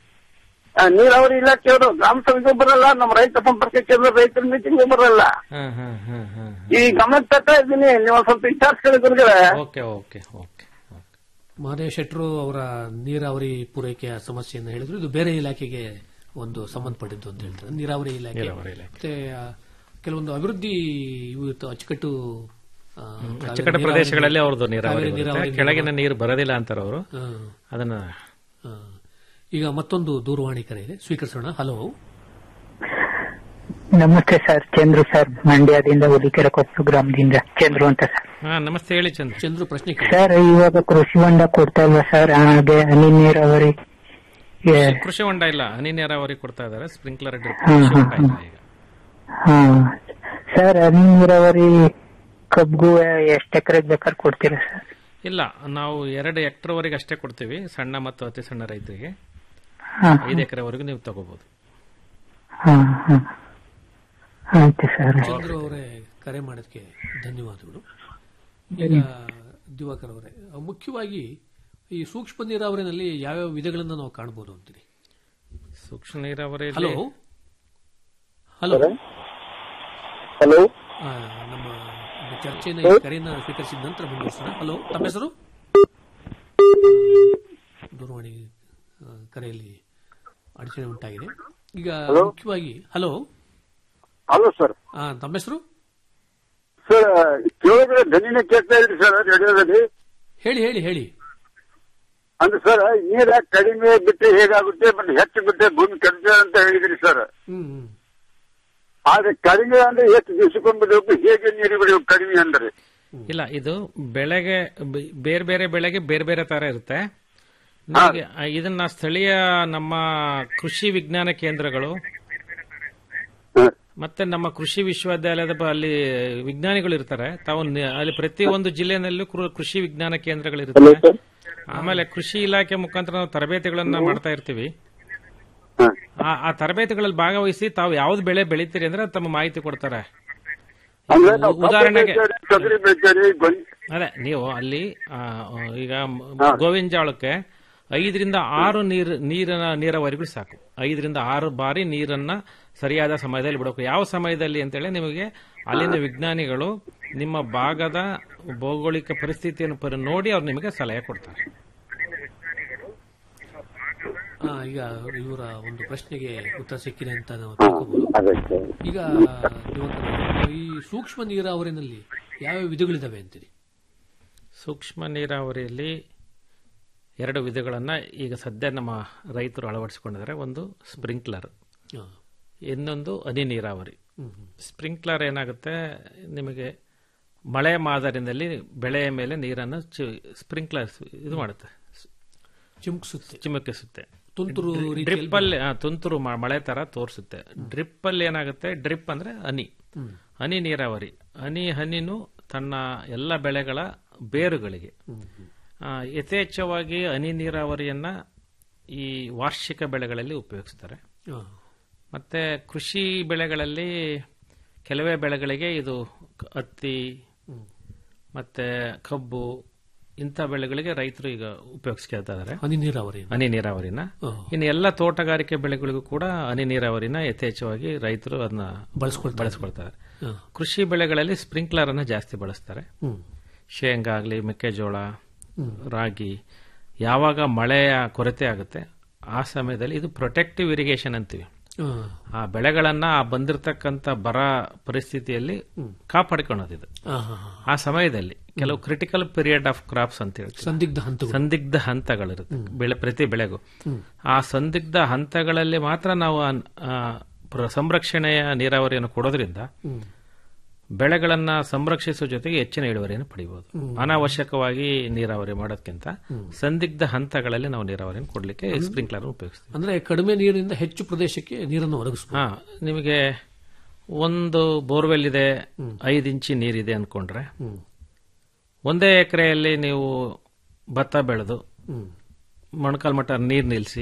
ನೀರಾವರಿ ಇಲಾಖೆಯವರು ಗ್ರಾಮ ಸಭೆಗೂ ಬರಲ್ಲ ನಮ್ಮ ರೈತ ಸಂಪರ್ಕ ಕೇಂದ್ರ ರೈತರ ಮೀಟಿಂಗ್ ಬರಲ್ಲ ಹಾ ಹಾ ಹಾ ಹಾ ಈ ಗಮನ ತರ್ತಾ ಇದ್ದೀನಿ ನೀವು ಒಂದ್ ಸ್ವಲ್ಪ ವಿಚಾರಿಸ್ಕೊಳ್ಳಿ ಗುರುಗಳೇ ಓಕೆ ಓಕೆ ಓಕೆ ಮಹದೇವ್ ಶೆಟ್ರು ಅವರ ನೀರಾವರಿ ಪೂರೈಕೆಯ ಸಮಸ್ಯೆಯನ್ನು ಹೇಳಿದ್ರು ಇದು ಬೇರೆ ಇಲಾಖೆಗೆ ಒಂದು ಸಂಬಂಧಪಟ್ಟಿದ್ದು ಅಂತ ಹೇಳ್ತಾರೆ ನೀರಾವರಿ ಇಲಾಖೆ ನೀರಾವರಿ ಇಲಾಖೆ. ಮತ್ತೆ ಆ, ಕೆಲವೊಂದು ಅಭಿವೃದ್ಧಿ ಇವು ಇತ್ತು, ಅಚ್ಚುಕಟ್ಟು ಆ, ಅಚ್ಚುಕಟ್ಟು ನೀರಾವರಿ- ಪ್ರದೇಶಗಳಲ್ಲಿ ಅವ್ರದ್ದು ನೀರಾವರಿ ಕಾವೇರಿ ಬರುತ್ತೆ. ನೀರಾವರಿ ಕೆಳಗಿನ ನೀರು ಬರೋದಿಲ್ಲ ಅಂತಾರೆ ಅವರು ಹಾ, ಅದನ್ನ ಹಾ. ಈಗ ಮತ್ತೊಂದು ದೂರವಾಣಿ ಕರೆ ಇದೆ ಸ್ವೀಕರಿಸೋಣ ಹಲೋ ನಮಸ್ತೆ ಸರ್ ಚಂದ್ರು ಸರ್ ಮಂಡ್ಯದಿಂದ ಹುಲಿಕೆರೆ ಕೊಪ್ಪು ಗ್ರಾಮದಿಂದ ಚಂದ್ರು ಅಂತ ಸರ್ ಹಾ ನಮಸ್ತೆ ಹೇಳಿ ಚಂದ್ರ ಚಂದ್ರು ಪ್ರಶ್ನೆ ಕೇಳಿ ಸರ್ ಇವಾಗ ಕೃಷಿ ಹೊಂಡ ಕೊಡ್ತಾ ಇಲ್ವಾ ಸರ್ ಹಾಗೆ ಹನಿ ನೀರಾವರಿ ಏ, ಕೃಷಿ ಹೊಂಡ ಇಲ್ಲ ಹನಿ ನೀರಾವರಿ ಕೊಡ್ತಾ ಇದಾರೆ ಸ್ಪ್ರಿಂಕ್ಲರ್ ಹ್ಮ್, ಹ್ಮ್, ಹ್ಮ್. ಈಗ ಹಾ ಸರ್ ಹನಿ ನೀರಾವರಿ ಕಬ್ಗೂ ಎಷ್ಟು ಎಕರೆಗೆ ಬೇಕಾದ್ರೆ ಕೊಡ್ತೀರಾ ಸರ್ ಇಲ್ಲ ನಾವು ಎರಡು ಹೆಕ್ಟರ್ವರೆಗೆ ಅಷ್ಟೇ ಕೊಡ್ತೀವಿ ಸಣ್ಣ ಮತ್ತು ಅತಿ ಸಣ್ಣ ರೈತರಿಗೆ ಹಾ ಐದು ಎಕರೆವರೆಗೂ ನೀವು ತಗೋಬಹುದು ಹಾ ಹಾ ಆಯ್ತು ಸರ್ ಚಂದ್ರು ಅವರೇ ಕರೆ ಮಾಡೋದಕ್ಕೆ ಧನ್ಯವಾದಗಳು ಈಗ ದಿವಾಕರ್ ಅವರೇ ಮುಖ್ಯವಾಗಿ ಈ ಸೂಕ್ಷ್ಮ ನೀರಾವರಿನಲ್ಲಿ ಯಾವ್ಯಾವ ವಿಧಗಳನ್ನು ನಾವು ಕಾಣಬಹುದು ಅಂತೀರಿ ಸೂಕ್ಷ್ಮ ನೀರಾವರಿ ಹಲೋ ಹಲೋ ಹಲೋ ಆ, ನಮ್ಮ ಒಂದು ಚರ್ಚೆನ ಈ ಕರೆಯನ್ನ ಸ್ವೀಕರಿಸಿದ ನಂತರ ಮುಂದುವರಿಸೋಣ ಹಲೋ ತಮ್ಮ ಹೆಸರು ದೂರವಾಣಿ ಆ, ಕರೆಯಲ್ಲಿ ಅಡಚಣೆ ಉಂಟಾಗಿದೆ ಈಗ ಮುಖ್ಯವಾಗಿ ಹಲೋ ಹಲೋ ಸರ್ ಆ, ತಮ್ಮ ಹೆಸರು ಸರ್ ಕೇಳಿದ್ರೆ ಧ್ವನಿನೇ ಕೇಳ್ತಾ ಇದ್ರಿ ಸರ್ ರೇಡಿಯೋದಲ್ಲಿ ಹೇಳಿ ಹೇಳಿ ಹೇಳಿ ಅಂದ್ರೆ ಸರ್ ನೀರ ಕಡಿಮೆ ಬಿಟ್ಟರೆ ಹೇಗಾಗುತ್ತೆ ಮತ್ತೆ ಹೆಚ್ಚು ಬಿಟ್ಟರೆ ಭೂಮಿ ಕೆಡುತ್ತೆ ಅಂತ ಹೇಳಿದ್ರಿ ಸರ್ ಹ್ಮ್ ಹ್ಮ್ ಆದ್ರೆ ಕಡಿಮೆ ಅಂದ್ರೆ ಎಷ್ಟು ದಿವಸಕ್ಕೊಂದು ಬಿಡಬೇಕು ಹೇಗೆ ನೀರು ಬಿಡಬೇಕು ಕಡಿಮೆ ಅಂದ್ರೆ ಇಲ್ಲ ಇದು ಬೆಳೆಗೆ ಬೆ- ಬೇರೆ ಬೇರೆ ಬೆಳೆಗೆ ಬೇರೆ ಬೇರೆ ತರ ಇರುತ್ತೆ ನಿಮಗೆ ಆ, ಇದನ್ನ ಸ್ಥಳೀಯ ನಮ್ಮ ಕೃಷಿ ವಿಜ್ಞಾನ ಕೇಂದ್ರಗಳು ಹ. ಮತ್ತೆ ನಮ್ಮ ಕೃಷಿ ವಿಶ್ವವಿದ್ಯಾಲಯದ ಬ- ಅಲ್ಲಿ ವಿಜ್ಞಾನಿಗಳು ಇರ್ತಾರೆ ತಾವು ನಿ- ಅಲ್ಲಿ ಪ್ರತಿ ಒಂದು ಜಿಲ್ಲೆನಲ್ಲೂ ಕೃ- ಕೃಷಿ ವಿಜ್ಞಾನ ಕೇಂದ್ರಗಳು ಹಲೋ ಇರ್ತವೆ ಸರ್ ಆಮೇಲೆ ಕೃಷಿ ಇಲಾಖೆ ಮುಖಾಂತರ ನಾವು ತರಬೇತಿಗಳನ್ನ ಮಾಡ್ತಾ ಇರ್ತೀವಿ ಹ. ಆ ಆ ತರಬೇತಿಗಳಲ್ಲಿ ಭಾಗವಹಿಸಿ ತಾವು ಯಾವ್ದು ಬೆಳೆ ಬೆಳಿತೀರಿ ಅಂದ್ರೆ ತಮ್ಮ ಮಾಹಿತಿ ಕೊಡ್ತಾರೆ ಅಂದ್ರೆ ನಾವು ಉ- ಉದಾಹರಣೆಗೆ ಕಬ್ಬು ಬೆಳಿತೀವಿ, ತೊಗರಿ ಬೆಳಿತೀವಿ ಗೊಂಜಿ ಅದೇ ನೀವು ಅಲ್ಲಿ ಆ, ಈಗ ಮ- ಗೋವಿನ ಜೋಳಕ್ಕೆ ಐದರಿಂದ ಆರು ನೀರು ನೀರಿನ ನೀರಾವರಿಗಳು ಸಾಕು ಐದರಿಂದ ಆರು ಬಾರಿ ನೀರನ್ನ ಸರಿಯಾದ ಸಮಯದಲ್ಲಿ ಬಿಡಬೇಕು ಯಾವ ಸಮಯದಲ್ಲಿ ಅಂತೇಳಿ ನಿಮಗೆ ಅಲ್ಲಿನ ವಿಜ್ಞಾನಿಗಳು ನಿಮ್ಮ ಭಾಗದ ಭೌಗೋಳಿಕ ಪರಿಸ್ಥಿತಿಯನ್ನು ಪರಿ ನೋಡಿ ಅವ್ರು ನಿಮಗೆ ಸಲಹೆ ಕೊಡ್ತಾರೆ ಆ, ಈಗ ಇವರ ಒಂದು ಪ್ರಶ್ನೆಗೆ ಉತ್ತರ ಸಿಕ್ಕಿದೆ ಅಂತ ನಾವು ತಿಳ್ಕೋಬಹುದು ಅದೇ ಸರ್ ಈಗ ದಿವಾಕರ್, ಈ ಸೂಕ್ಷ್ಮ ನೀರಾವರಿನಲ್ಲಿ ಯಾವ ವಿಧಗಳಿದಾವೆ ಅಂತೀರಿ ಸೂಕ್ಷ್ಮ ನೀರಾವರಿಯಲ್ಲಿ ಎರಡು ವಿಧಗಳನ್ನ ಈಗ ಸದ್ಯ ನಮ್ಮ ರೈತರು ಅಳವಡಿಸಿಕೊಂಡಿದ್ದಾರೆ ಒಂದು ಸ್ಪ್ರಿಂಕ್ಲರ್ ಆ, ಇನ್ನೊಂದು ಹನಿ ನೀರಾವರಿ ಹ್ಮ್, ಹ್ಮ್. ಸ್ಪ್ರಿಂಕ್ಲರ್ ಏನಾಗುತ್ತೆ ನಿಮಗೆ ಮಳೆ ಮಾದರಿನಲ್ಲಿ ಬೆಳೆಯ ಮೇಲೆ ನೀರನ್ನು ಸ್ಪ್ರಿಂಕ್ಲರ್ ಇದು ಮಾಡುತ್ತೆ ಚಿಮುಕಿಸುತ್ತೆ ಚಿಮುಕಿಸುತ್ತೆ ತುಂತುರು ರೀತಿಯಲ್ಲಿ ಡ್ರಿಪ್ ಅಲ್ಲಿ ಆ, ತುಂತುರು ಮ- ಮಳೆ ತರ ತೋರಿಸುತ್ತೆ ಡ್ರಿಪ್ ಅಲ್ಲಿ ಏನಾಗುತ್ತೆ ಡ್ರಿಪ್ ಅಂದ್ರೆ ಹನಿ ಹ್ಮ್. ಹನಿ ನೀರಾವರಿ ಹನಿ ಹನಿನು ತನ್ನ ಎಲ್ಲ ಬೆಳೆಗಳ ಬೇರುಗಳಿಗೆ ಆ, ಯಥೇಚ್ಛವಾಗಿ ಹನಿ ನೀರಾವರಿಯನ್ನ ಈ ವಾರ್ಷಿಕ ಬೆಳೆಗಳಲ್ಲಿ ಉಪಯೋಗಿಸ್ತಾರೆ ಆ, ಮತ್ತೆ ಕೃಷಿ ಬೆಳೆಗಳಲ್ಲಿ ಕೆಲವೇ ಬೆಳೆಗಳಿಗೆ ಇದು ಕ- ಹತ್ತಿ ಮತ್ತೆ ಕಬ್ಬು ಇಂಥ ಬೆಳೆಗಳಿಗೆ ರೈತರು ಈಗ ಉಪಯೋಗಿಸ್ಕೊಳ್ತಾ ಇದ್ದಾರೆ ಹನಿ ನೀರಾವರಿ ಹನಿ ನೀರಾವರಿನ ಆ, ಇನ್ನು ಎಲ್ಲ ತೋಟಗಾರಿಕೆ ಬೆಳೆಗಳಿಗೂ ಕೂಡ ಹನಿ ನೀರಾವರಿನ ಯಥೇಚ್ಛವಾಗಿ ರೈತರು ಅದನ್ನ ಬಳಸ್ಕೊಳ್ತಾರೆ ಬಳಸ್ಕೊಳ್ತಾರೆ ಆ, ಕೃಷಿ ಬೆಳೆಗಳಲ್ಲಿ ಸ್ಪ್ರಿಂಕ್ಲರ್ ಅನ್ನ ಜಾಸ್ತಿ ಬಳಸ್ತಾರೆ ಹ್ಮ್ ಶೇಂಗಾ ಆಗಲಿ ಮೆಕ್ಕೆಜೋಳ ರಾಗಿ ಯಾವಾಗ ಮಳೆಯ ಕೊರತೆ ಆಗುತ್ತೆ ಆ ಸಮಯದಲ್ಲಿ ಇದು ಪ್ರೊಟೆಕ್ಟಿವ್ ಇರಿಗೇಷನ್ ಅಂತೀವಿ ಆ, ಆ ಬೆಳೆಗಳನ್ನ ಆ ಬಂದಿರತಕ್ಕಂತ ಬರ ಪರಿಸ್ಥಿತಿಯಲ್ಲಿ ಕಾಪಾಡಿಕೊಳ್ಳೋದಿದು ಆ, ಹಾ, ಹಾ. ಆ ಸಮಯದಲ್ಲಿ ಕೆಲವು ಕ್ರಿಟಿಕಲ್ ಪೀರಿಯಡ್ ಆಫ್ ಕ್ರಾಪ್ಸ್ ಅಂತ ಹೇಳ್ತೀವಿ ಸಂದಿಗ್ಧ ಹಂತಗಳು ಸಂದಿಗ್ಧ ಹಂತಗಳಿರುತ್ತೆ ಬೆಳೆ ಪ್ರತಿ ಬೆಳೆಗೂ ಆ ಸಂದಿಗ್ಧ ಹಂತಗಳಲ್ಲಿ ಮಾತ್ರ ನಾವು ಆ- ಆ ಪ್ರ- ಸಂರಕ್ಷಣೆಯ ನೀರಾವರಿಯನ್ನು ಕೊಡೋದ್ರಿಂದ ಹ್ಮ್. ಬೆಳೆಗಳನ್ನ ಸಂರಕ್ಷಿಸುವ ಜೊತೆಗೆ ಹೆಚ್ಚಿನ ಇಳುವರಿಯನ್ನು ಪಡಿಬಹುದು ಅನಾವಶ್ಯಕವಾಗಿ ನೀರಾವರಿ ಮಾಡೋದಕ್ಕಿಂತ ಸಂದಿಗ್ಧ ಹಂತಗಳಲ್ಲಿ ನಾವು ನೀರಾವರಿಯನ್ನು ಕೊಡಲಿಕ್ಕೆ ಸ್ಪ್ರಿಂಕ್ಲರ್ ಉಪಯೋಗಿಸ್ತೀವಿ ಅಂದ್ರೆ ಕಡಿಮೆ ನೀರಿನಿಂದ ಹೆಚ್ಚು ಪ್ರದೇಶಕ್ಕೆ ನೀರನ್ನು ಒದಗಿಸಬಹುದು ಹಾ ನಿಮಗೆ ಒಂದು ಬೋರ್ವೆಲ್ ಇದೆ ಐದು ಇಂಚಿ ನೀರಿದೆ ಅನ್ಕೊಂಡ್ರೆ ಒಂದೇ ಎಕರೆಯಲ್ಲಿ ನೀವು ಭತ್ತ ಬೆಳೆದು ಮೊಣಕಾಲು ಮಟ್ಟ ನೀರು ನಿಲ್ಲಿಸಿ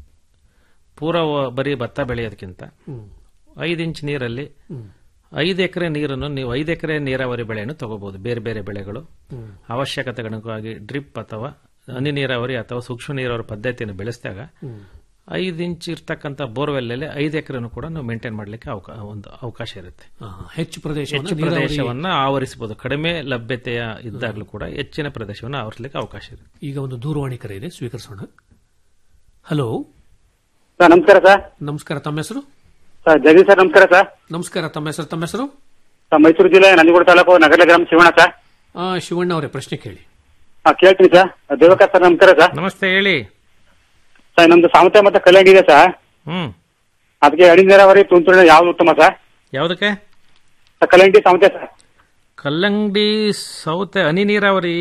ಪೂರ ವ- ಬರೀ ಭತ್ತ ಬೆಳೆಯೋದಕ್ಕಿಂತ ಐದು ಇಂಚ್ ನೀರಲ್ಲಿ ಐದು ಎಕರೆ ನೀರನ್ನು ನೀವು ಐದು ಎಕರೆ ನೀರಾವರಿ ಬೆಳೆಯನ್ನು ತಗೋಬಹುದು ಬೇರೆ ಬೇರೆ ಬೆಳೆಗಳು ಅವಶ್ಯಕತೆಗಳಿಗಾಗಿ ಡ್ರಿಪ್ ಅಥವಾ ಹನಿ ನೀರಾವರಿ ಅಥವಾ ಸೂಕ್ಷ್ಮ ನೀರಾವರಿ ಪದ್ಧತಿಯನ್ನು ಬೆಳೆಸಿದಾಗ ಐದು ಇಂಚ್ ಇರ್ತಕ್ಕಂಥ ಬೋರ್ವೆಲ್ ಅಲ್ಲಿ ಐದು ಎಕರೆನು ಕೂಡ ನಾವು ಮೇಂಟೈನ್ ಮಾಡಲಿಕ್ಕೆ ಒಂದು ಅವಕಾಶ ಇರುತ್ತೆ ಹೆಚ್ಚು ಪ್ರದೇಶವನ್ನು ಹೆಚ್ಚು ನೀರಾವರಿ ಪ್ರದೇಶವನ್ನ ಆವರಿಸಬಹುದು ಕಡಿಮೆ ಲಭ್ಯತೆಯ ಇದ್ದಾಗಲೂ ಕೂಡ ಹೆಚ್ಚಿನ ಪ್ರದೇಶವನ್ನು ಆವರಿಸಲಿಕ್ಕೆ ಅವಕಾಶ ಇರುತ್ತೆ ಈಗ ಒಂದು ದೂರವಾಣಿ ಕರೆ ಇದೆ ಸ್ವೀಕರಿಸೋಣ ಹಲೋ ಸರ್ ನಮಸ್ಕಾರ ಸರ್ ನಮಸ್ಕಾರ ತಮ್ಮ ಹೆಸರು ಸರ್ ಜಗದೀಶ್ ಸರ್ ನಮಸ್ಕಾರ ಸರ್ ನಮಸ್ಕಾರ ತಮ್ಮ ಹೆಸರು ತಮ್ಮ ಹೆಸರು ಸರ್ ಮೈಸೂರು ಜಿಲ್ಲೆ ನಂಜನಗೂಡು ತಾಲೂಕು ನಗರ ಗ್ರಾಮ ಶಿವಣ್ಣ ಸರ್ ಆ, ಶಿವಣ್ಣ ಅವರೇ ಪ್ರಶ್ನೆ ಕೇಳಿ ಹಾ ಕೇಳ್ತೀನಿ ಸರ್ ದೇವಕರ್ ಸರ್ ನಮಸ್ಕಾರ ಸರ್ ನಮಸ್ತೆ ಹೇಳಿ ಸರ್ ನಮ್ದು ಸಾಮತೆ ಮತ್ತೆ ಕಲ್ಯಾಣಿ ಇದೆ ಸರ್ ಹ್ಮ್ ಅದಕ್ಕೆ ಅಡಿ ನೀರಾವರಿ ತುಂತುರಿನ ಯಾವ್ದು ಉತ್ತಮ ಸರ್ ಯಾವುದಕ್ಕೆ ಸರ್ ಕಲ್ಯಾಣಿ ಸಾಮತೆ ಸರ್ ಕಲ್ಲಂಗಡಿ ಸೌತೆ ಹನಿ ನೀರಾವರಿ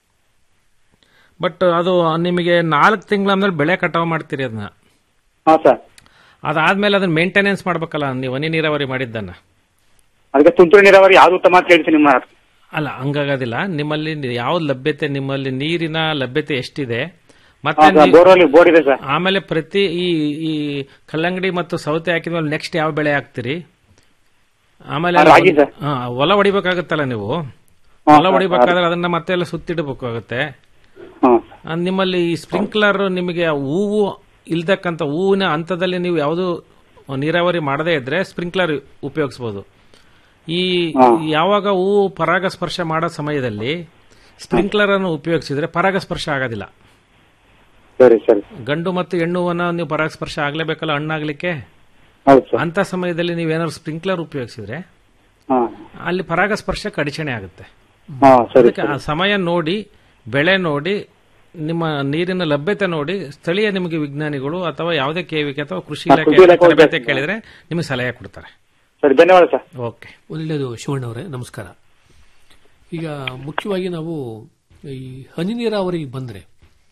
ಬಟ್ ಅದು ನಿಮಗೆ ನಾಲ್ಕು ತಿಂಗಳ ಮೇಲೆ ಬೆಳೆ ಕಟಾವು ಮಾಡ್ತೀರಿ ಅದನ್ನ ಹಾ ಸರ್ ಅದಾದ್ಮೇಲೆ ಅದನ್ನ ಮೇಂಟೆನೆನ್ಸ್ ಮಾಡ್ಬೇಕಲ್ಲ ನೀವು ಹನಿ ನೀರಾವರಿ ಮಾಡಿದ್ದನ್ನ ಅದಕ್ಕೆ ತುಂತುರು ನೀರಾವರಿ ಯಾವ್ದು ಉತ್ತಮ ಅಂತ ಹೇಳ್ತೀನಿ ನಿಮ್ಮ ಅಲ್ಲ ಹಂಗಾಗೋದಿಲ್ಲ ನಿಮ್ಮಲ್ಲಿ ಯಾವ ಲಭ್ಯತೆ ನಿಮ್ಮಲ್ಲಿ ನೀರಿನ ಲಭ್ಯತೆ ಎಷ್ಟಿದೆ ಹಾ ಮತ್ತೆ ಸರ್ ನೀವು- ಬೋರ್ವೆಲ್ ಬೋರ್ ಇದೆ ಸರ್ ಆಮೇಲೆ ಪ್ರತಿ ಈ ಈ ಕಲ್ಲಂಗಡಿ ಮತ್ತು ಸೌತೆ ಹಾಕಿದ್ಮೇಲೆ ನೆಕ್ಸ್ಟ್ ಯಾವ ಬೆಳೆ ಹಾಕ್ತೀರಿ ಆಮೇಲೆ ಆ, ರಾಗಿ ಸರ್. ಹಾ, ಹೊಲ ಹೊಡಿಬೇಕಾಗತ್ತಲ್ಲ ನೀವು ಹಾ, ಹೊಲ ಸರ್, ಹೊಡಿಬೇಕಾದ್ರೆ ಅದನ್ನ ಮತ್ತೆ ಎಲ್ಲ ಸುತ್ತಿಡಬೇಕಾಗುತ್ತೆ ಹಾ ಆ, ನಿಮ್ಮಲ್ಲಿ ಈ ಸ್ಪ್ರಿಂಕ್ಲರ್ ನಿಮಗೆ ಆ ಹೂವು ಇಲ್ದಕ್ಕಂತ ಹೂವಿನ ಹಂತದಲ್ಲಿ ನೀವು ಯಾವುದು ನೀರಾವರಿ ಮಾಡದೇ ಇದ್ರೆ ಸ್ಪ್ರಿಂಕ್ಲರ್ ಉಪಯೋಗಿಸಬಹುದು ಈ ಯಾವಾಗ ಹೂವು ಪರಾಗಸ್ಪರ್ಶ ಮಾಡೋ ಸಮಯದಲ್ಲಿ ಸ್ಪ್ರಿಂಕ್ಲರ್ ಅನ್ನು ಉಪಯೋಗಿಸಿದ್ರೆ ಪರಾಗಸ್ಪರ್ಶ ಆಗೋದಿಲ್ಲ ಸರಿ ಸರಿ ಗಂಡು ಮತ್ತು ಹೆಣ್ಣುವನ್ನ ನೀವು ಪರಾಗಸ್ಪರ್ಶ ಆಗ್ಲೇಬೇಕಲ್ಲ ಹಣ್ಣಾಗ್ಲಿಕ್ಕೆ ಹೌದು ಸರ್ ಅಂತ ಸಮಯದಲ್ಲಿ ನೀವೇನಾದ್ರು ಸ್ಪ್ರಿಂಕ್ಲರ್ ಉಪಯೋಗಿಸಿದ್ರೆ ಹಾ ಅಲ್ಲಿ ಪರಾಗಸ್ಪರ್ಶಕ್ಕೆ ಅಡಚಣೆ ಆಗುತ್ತೆ ಹಾ ಸರಿ ಅದಕ್ಕೆ ಆ ಸಮಯ ನೋಡಿ ಬೆಳೆ ನೋಡಿ ನಿಮ್ಮ ನೀರಿನ ಲಭ್ಯತೆ ನೋಡಿ ಸ್ಥಳೀಯ ನಿಮಗೆ ವಿಜ್ಞಾನಿಗಳು ಅಥವಾ ಯಾವುದೇ ಕೇವಿಕೆ ಅಥವಾ ಕೃಷಿ ಹಾ, ಇಲಾಖೆ ಕೃಷಿ ಇಲಾಖೆ ತರಬೇತಿ ಹೋಗ್ಬೇಕು. ಕೇಳಿದ್ರೆ ನಿಮಗೆ ಸಲಹೆ ಕೊಡ್ತಾರೆ ಸರಿ ಧನ್ಯವಾದ ಸರ್ ಓಕೆ ಒಳ್ಳೆಯದು ಶಿವಣ್ಣವರೇ ನಮಸ್ಕಾರ ಈಗ ಮುಖ್ಯವಾಗಿ ನಾವು ಈ ಹನಿ ನೀರಾವರಿಗೆ ಬಂದರೆ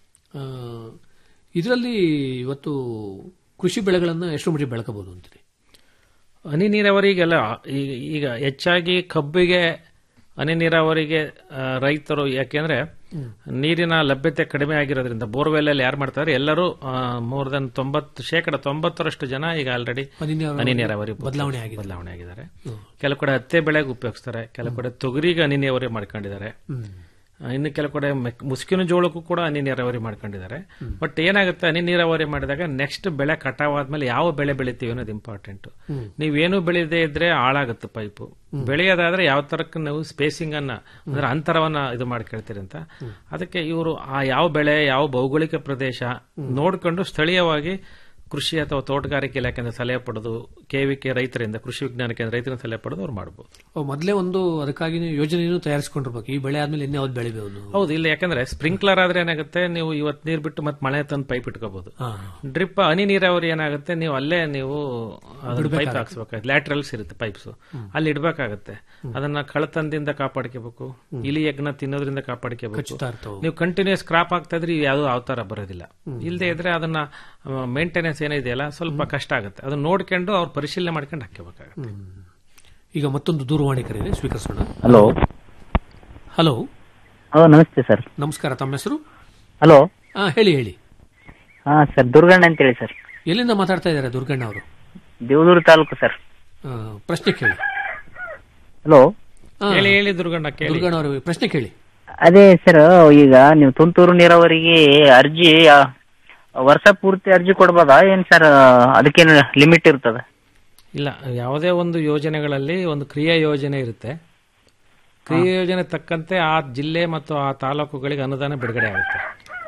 ಇದರಲ್ಲಿ ಇವತ್ತು ಕೃಷಿ ಬೆಳೆಗಳನ್ನು ಎಷ್ಟು ಮಟ್ಟಿಗೆ ಬೆಳಕಬಹುದು ಅಂತೀರಿ ಹನಿ ನೀರಾವರಿಗೆಲ್ಲ ಈಗ ಈಗ ಹೆಚ್ಚಾಗಿ ಕಬ್ಬಿಗೆ ಹನಿ ನೀರಾವರಿಗೆ ಆ, ರೈತರು ಯಾಕೆಂದ್ರೆ ನೀರಿನ ಲಭ್ಯತೆ ಕಡಿಮೆ ಆಗಿರೋದ್ರಿಂದ ಬೋರ್ವೆಲ್ ಅಲ್ಲಿ ಯಾರು ಮಾಡ್ತಾರೆ ಎಲ್ಲರೂ ಮೋರ್ ದನ್ ತೊಂಬತ್ತು ಶೇಕಡ ತೊಂಬತ್ತರಷ್ಟು ಜನ ಈಗ ಆಲ್ರೆಡಿ ಹನಿ ನೀರಾವರಿ ಹನಿ ನೀರಾವರಿ ಬದಲಾವಣೆ ಆಗಿದೆ. ಬದಲಾವಣೆ ಆಗಿದ್ದಾರೆ ಕೆಲವು ಕಡೆ ಹತ್ತೆ ಬೆಳೆಗೆ ಉಪಯೋಗಿಸ್ತಾರೆ ಕೆಲವು ಕಡೆ ತೊಗರಿಗೆ ಹನಿ ನೀರಾವರಿ ಮಾಡ್ಕೊಂಡಿದ್ದಾರೆ ಆ, ಇನ್ನು ಕೆಲವು ಕಡೆ ಮೆಕ್- ಮುಸುಕಿನ ಜೋಳಕ್ಕೂ ಕೂಡ ಹನಿ ನೀರಾವರಿ ಮಾಡ್ಕೊಂಡಿದ್ದಾರೆ ಬಟ್ ಏನಾಗುತ್ತೆ ಹನಿ ನೀರಾವರಿ ಮಾಡಿದಾಗ ನೆಕ್ಸ್ಟ್ ಬೆಳೆ ಕಟಾವಾದ್ಮೇಲೆ ಯಾವ ಬೆಳೆ ಬೆಳಿತೀವಿ ಅನ್ನೋದು ಇಂಪಾರ್ಟೆಂಟ್ ನೀವೇನು ಬೆಳೆಯದೇ ಇದ್ರೆ ಹಾಳಾಗುತ್ತೆ ಪೈಪು ಬೆಳೆಯೋದಾದ್ರೆ ಯಾವ ತರಕ್ಕೆ ನೀವು ಸ್ಪೇಸಿಂಗ್ ಅನ್ನ ಅಂದ್ರೆ ಅಂತರವನ್ನ ಇದು ಮಾಡ್ಕೊಳ್ತೀರಿ ಅಂತ ಅದಕ್ಕೆ ಇವರು ಆ ಯಾವ ಬೆಳೆ ಯಾವ ಭೌಗೋಳಿಕ ಪ್ರದೇಶ ನೋಡ್ಕೊಂಡು ಸ್ಥಳೀಯವಾಗಿ ಕೃಷಿ ಅಥವಾ ತೋಟಗಾರಿಕೆ ಇಲಾಖೆಯಿಂದ ಸಲಹೆ ಪಡೆದು ಕೆವಿಕೆ ರೈತರಿಂದ ಕೃಷಿ ವಿಜ್ಞಾನ ಕೇಂದ್ರ ರೈತರಿಂದ ಸಲಹೆ ಪಡೆದು ಅವ್ರು ಮಾಡಬಹುದು ಅವು ಮೊದಲೇ ಒಂದು ಅದಕ್ಕಾಗಿ ಯೋಜನೆಯನ್ನು ತಯಾರಿಸಿಕೊಂಡಿರ್ಬೇಕು ಈ ಬೆಳೆ ಆದ್ಮೇಲೆ ಇನ್ನು ಯಾವ್ದು ಬೆಳಿಬಹುದು ಹೌದು ಇಲ್ಲ ಯಾಕಂದ್ರೆ ಸ್ಪ್ರಿಂಕ್ಲರ್ ಆದ್ರೆ ಏನಾಗುತ್ತೆ ನೀವು ಇವತ್ತು ನೀರ್ ಬಿಟ್ಟು ಮತ್ತೆ ಮಳೆ ತಂದು ಪೈಪ್ ಇಟ್ಕೋಬಹುದು ಹಾ ಡ್ರಿಪ್ ಹನಿ ನೀರಾವರಿ ಏನಾಗುತ್ತೆ ನೀವು ಅಲ್ಲೇ ನೀವು ಪೈಪ್ ಹಾಕ್ಸ್ಬೇಕಾಗುತ್ತೆ ಲ್ಯಾಟ್ರಲ್ಸ್ ಇರುತ್ತೆ ಪೈಪ್ಸ್ ಅಲ್ಲಿ ಇಡ್ಬೇಕಾಗತ್ತೆ ಅದನ್ನ ಕಳತನದಿಂದ ಕಾಪಾಡ್ಕೋಬೇಕು ಇಲಿ ಯಜ್ಞ ತಿನ್ನೋದ್ರಿಂದ ಕಾಪಾಡ್ಕೋಬೇಕು ಕಚ್ಚುತ್ತಾ ಇರ್ತಾವೆ ನೀವು ಕಂಟಿನ್ಯೂಸ್ ಕ್ರಾಪ್ ಆಗ್ತಾ ಇದ್ರೆ ಯಾವ್ದು ಅವತಾರ ಬರೋದಿಲ್ಲ ಇಲ್ಲದೆ ಇದ್ರೆ ಅದನ್ನ ಮೇಂಟೆನೆನ್ಸ್ ಏನಿದೆಯಲ್ಲ ಸ್ವಲ್ಪ ಕಷ್ಟ ಆಗುತ್ತೆ ಅದನ್ನ ನೋಡ್ಕೊಂಡು ಅವ್ರು ಪರಿಶೀಲನೆ ಮಾಡ್ಕೊಂಡು ಹಾಕಬೇಕಾಗುತ್ತೆ ಈಗ ಮತ್ತೊಂದು ದೂರವಾಣಿ ಕರೆಯಿದೆ ಸ್ವೀಕರಿಸೋಣ ಹಲೋ ಹಲೋ ಹಲೋ ನಮಸ್ತೆ ಸರ್ ನಮಸ್ಕಾರ ತಮ್ಮ ಹೆಸರು ಹಲೋ ಹಾ ಹೇಳಿ ಹೇಳಿ ಹಾ ಸರ್ ದುರ್ಗಣ್ಣ ಅಂತೇಳಿ ಸರ್ ಎಲ್ಲಿಂದ ಮಾತಾಡ್ತಾ ಇದ್ದಾರೆ ದುರ್ಗಣ್ಣ ಅವರು ದೇವದೂರು ತಾಲೂಕು ಸರ್ ಆ, ಪ್ರಶ್ನೆ ಕೇಳಿ ಹಲೋ ಆ, ಹೇಳಿ ಹೇಳಿ ದುರ್ಗಣ್ಣ ಕೇಳಿ ದುರ್ಗಣ್ಣ ಅವರು ಪ್ರಶ್ನೆ ಕೇಳಿ ಅದೇ ಸರ್ ಈಗ ನೀವು ತುಂತುರು ನೀರಾವರಿಗೆ ಅರ್ಜಿ ಆ, ವರ್ಷ ಪೂರ್ತಿ ಅರ್ಜಿ ಕೊಡ್ಬೋದಾ ಏನ್ ಸರ್ ಅದಕ್ಕೇನು ಲಿಮಿಟ್ ಇರ್ತದ ಇಲ್ಲ ಯಾವುದೇ ಒಂದು ಯೋಜನೆಗಳಲ್ಲಿ ಒಂದು ಕ್ರಿಯಾ ಯೋಜನೆ ಇರುತ್ತೆ ಕ್ರಿಯಾ ಯೋಜನೆ ತಕ್ಕಂತೆ ಆ ಜಿಲ್ಲೆ ಮತ್ತು ಆ ತಾಲೂಕುಗಳಿಗೆ ಅನುದಾನ ಬಿಡುಗಡೆ ಆಗುತ್ತೆ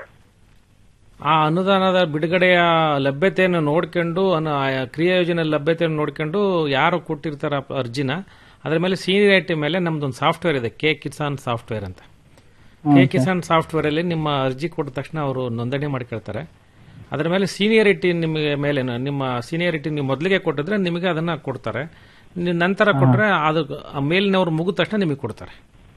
ಆ ಅನುದಾನದ ಬಿಡುಗಡೆಯ ಲಭ್ಯತೆಯನ್ನು ನೋಡ್ಕೊಂಡು ಅನು- ಆ ಕ್ರಿಯಾ ಯೋಜನೆ ಲಭ್ಯತೆಯನ್ನು ನೋಡ್ಕೊಂಡು ಯಾರು ಕೊಟ್ಟಿರ್ತಾರ ಅರ್ಜಿನ ಅದರ ಮೇಲೆ ಸೀನಿಯಾರಿಟಿ ಮೇಲೆ ನಮ್ದೊಂದು ಸಾಫ್ಟ್ವೇರ್ ಇದೆ ಕೆ ಕಿಸಾನ್ ಸಾಫ್ಟ್ವೇರ್ ಅಂತ ಕೆ ಕಿಸಾನ್ ಸಾಫ್ಟ್ವೇರ್ ಅಲ್ಲಿ ನಿಮ್ಮ ಅರ್ಜಿ ಕೊಟ್ಟ ತಕ್ಷಣ ಅವರು ನೋಂದಣಿ ಮಾಡ್ಕೊಳ್ತಾರೆ ಅದರ ಮೇಲೆ ಸೀನಿಯರಿಟಿ ನಿಮಗೆ ಮೇಲೆ ನಿಮ್ಮ ಸೀನಿಯರಿಟಿ ನೀವು ಮೊದಲಿಗೆ ಕೊಟ್ಟಿದ್ರೆ ನಿಮಗೆ ಅದನ್ನ ಕೊಡ್ತಾರೆ ನೀವು ನಂತರ ಕೊಟ್ರೆ ಅದು ಆ ಮೇಲಿನವ್ರು ಮುಗಿದ ತಕ್ಷಣ ನಿಮಗೆ ಕೊಡ್ತಾರೆ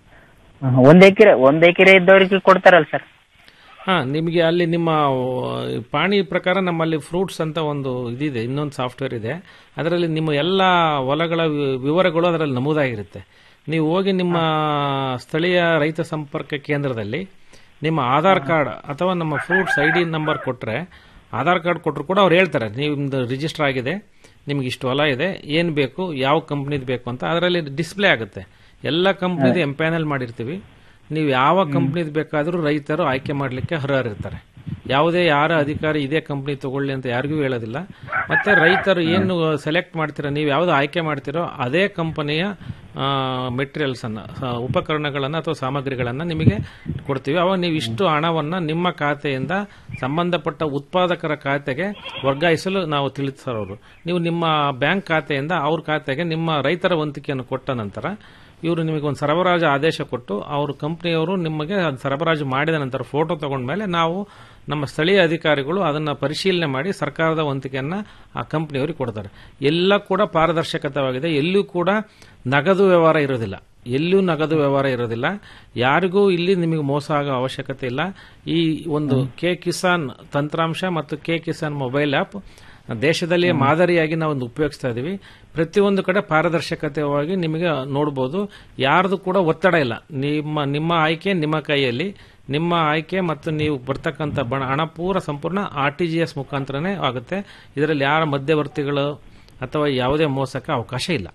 ಹ್ಮ್. ಒಂದ್ ಎಕರೆ ಒಂದ್ ಎಕರೆ ಇದ್ದವರಿಗೆ ಕೊಡ್ತಾರಲ್ಲ ಸರ್ ಹಾ ನಿಮಗೆ ಅಲ್ಲಿ ನಿಮ್ಮ ಆ, ಪಾಣಿ ಪ್ರಕಾರ ನಮ್ಮಲ್ಲಿ ಫ್ರೂಟ್ಸ್ ಅಂತ ಒಂದು ಇದಿದೆ ಇನ್ನೊಂದು ಸಾಫ್ಟ್ವೇರ್ ಇದೆ ಅದರಲ್ಲಿ ನಿಮ್ಮ ಎಲ್ಲ ಹೊಲಗಳ ವಿ- ವಿವರಗಳು ಅದರಲ್ಲಿ ನಮೂದಾಗಿರುತ್ತೆ ನೀವು ಹೋಗಿ ನಿಮ್ಮ ಸ್ಥಳೀಯ ರೈತ ಸಂಪರ್ಕ ಕೇಂದ್ರದಲ್ಲಿ ನಿಮ್ಮ ಆಧಾರ್ ಕಾರ್ಡ್ ಅಥವಾ ನಮ್ಮ ಫ್ರೂಟ್ಸ್ ಐ ಡಿ ನಂಬರ್ ಕೊಟ್ಟರೆ ಆಧಾರ್ ಕಾರ್ಡ್ ಕೊಟ್ಟರು ಕೂಡ ಅವ್ರು ಹೇಳ್ತಾರೆ ನಿಮ್ದು ರಿಜಿಸ್ಟರ್ ಆಗಿದೆ ನಿಮ್ಗೆ ಇಷ್ಟು ಹೊಲ ಇದೆ ಏನು ಬೇಕು ಯಾವ ಕಂಪ್ನಿದು ಬೇಕು ಅಂತ ಅದರಲ್ಲಿ ಡಿಸ್ಪ್ಲೇ ಆಗುತ್ತೆ ಎಲ್ಲ ಕಂಪ್ನಿದು ಎಂಪ್ಯಾನಲ್ ಮಾಡಿರ್ತೀವಿ ನೀವು ಯಾವ ಕಂಪ್ನಿದ್ ಬೇಕಾದರೂ ರೈತರು ಆಯ್ಕೆ ಮಾಡಲಿಕ್ಕೆ ಅರ್ಹರಿರ್ತಾರೆ ಯಾವುದೇ ಯಾರ ಅಧಿಕಾರಿ ಇದೇ ಕಂಪ್ನಿ ತಗೊಳ್ಳಿ ಅಂತ ಯಾರಿಗೂ ಹೇಳೋದಿಲ್ಲ ಮತ್ತೆ ರೈತರು ಏನು ಸೆಲೆಕ್ಟ್ ಮಾಡ್ತೀರೋ ನೀವು ಯಾವ್ದು ಆಯ್ಕೆ ಮಾಡ್ತೀರೋ ಅದೇ ಕಂಪನಿಯ ಮೆಟೀರಿಯಲ್ಸ್ ಅನ್ನ ಆ, ಉಪಕರಣಗಳನ್ನ ಅಥವಾ ಸಾಮಗ್ರಿಗಳನ್ನ ನಿಮಗೆ ಕೊಡ್ತೀವಿ ಅವಾಗ ನೀವು ಇಷ್ಟು ಹಣವನ್ನ ನಿಮ್ಮ ಖಾತೆಯಿಂದ ಸಂಬಂಧಪಟ್ಟ ಉತ್ಪಾದಕರ ಖಾತೆಗೆ ವರ್ಗಾಯಿಸಲು ನಾವು ತಿಳಿಸೋರು ನೀವು ನಿಮ್ಮ ಬ್ಯಾಂಕ್ ಖಾತೆಯಿಂದ ಅವ್ರ ಖಾತೆಗೆ ನಿಮ್ಮ ರೈತರ ವಂತಿಕೆಯನ್ನು ಕೊಟ್ಟ ನಂತರ ಇವರು ನಿಮಗೆ ಒಂದು ಸರಬರಾಜು ಆದೇಶ ಕೊಟ್ಟು ಅವ್ರ ಕಂಪ್ನಿಯವರು ನಿಮಗೆ ಅದ್ ಸರಬರಾಜು ಮಾಡಿದ ನಂತರ ಫೋಟೋ ತಗೊಂಡ್ಮೇಲೆ ನಾವು ನಮ್ಮ ಸ್ಥಳೀಯ ಅಧಿಕಾರಿಗಳು ಅದನ್ನ ಪರಿಶೀಲನೆ ಮಾಡಿ ಸರ್ಕಾರದ ವಂತಿಕೆಯನ್ನ ಆ ಕಂಪ್ನಿಯವರಿಗೆ ಕೊಡ್ತಾರೆ ಎಲ್ಲ ಕೂಡ ಪಾರದರ್ಶಕತವಾಗಿದೆ ಎಲ್ಲೂ ಕೂಡ ನಗದು ವ್ಯವಹಾರ ಇರೋದಿಲ್ಲ ಎಲ್ಲೂ ನಗದು ವ್ಯವಹಾರ ಇರೋದಿಲ್ಲ ಯಾರಿಗೂ ಇಲ್ಲಿ ನಿಮಗೆ ಮೋಸ ಆಗೋ ಅವಶ್ಯಕತೆ ಇಲ್ಲ ಈ ಒಂದು ಕೆ ಕಿಸಾನ್ ತಂತ್ರಾಂಶ ಮತ್ತು ಕೆ ಕಿಸಾನ್ ಮೊಬೈಲ್ ಆ್ಯಪ್ ದೇಶದಲ್ಲಿ ಮಾದರಿಯಾಗಿ ನಾವು ಒಂದು ಉಪಯೋಗಿಸ್ತಾ ಇದೀವಿ ಪ್ರತಿಯೊಂದು ಕಡೆ ಪಾರದರ್ಶಕತೆಯಾಗಿ ನಿಮಗೆ ನೋಡಬಹುದು ಯಾರ್ದು ಕೂಡ ಒತ್ತಡ ಇಲ್ಲ ನಿಮ್ಮ ನಿಮ್ಮ ಆಯ್ಕೆ ನಿಮ್ಮ ಕೈಯಲ್ಲಿ ನಿಮ್ಮ ಆಯ್ಕೆ ಮತ್ತು ನೀವು ಬರ್ತಕ್ಕಂಥ ಬಣ ಹಣ ಪೂರ ಸಂಪೂರ್ಣ ಆರ್ ಟಿ ಜಿ ಎಸ್ ಮುಖಾಂತರನೇ ಆಗುತ್ತೆ ಇದರಲ್ಲಿ ಯಾರ ಮಧ್ಯವರ್ತಿಗಳು ಅಥವಾ ಯಾವುದೇ ಮೋಸಕ್ಕೆ ಅವಕಾಶ ಇಲ್ಲ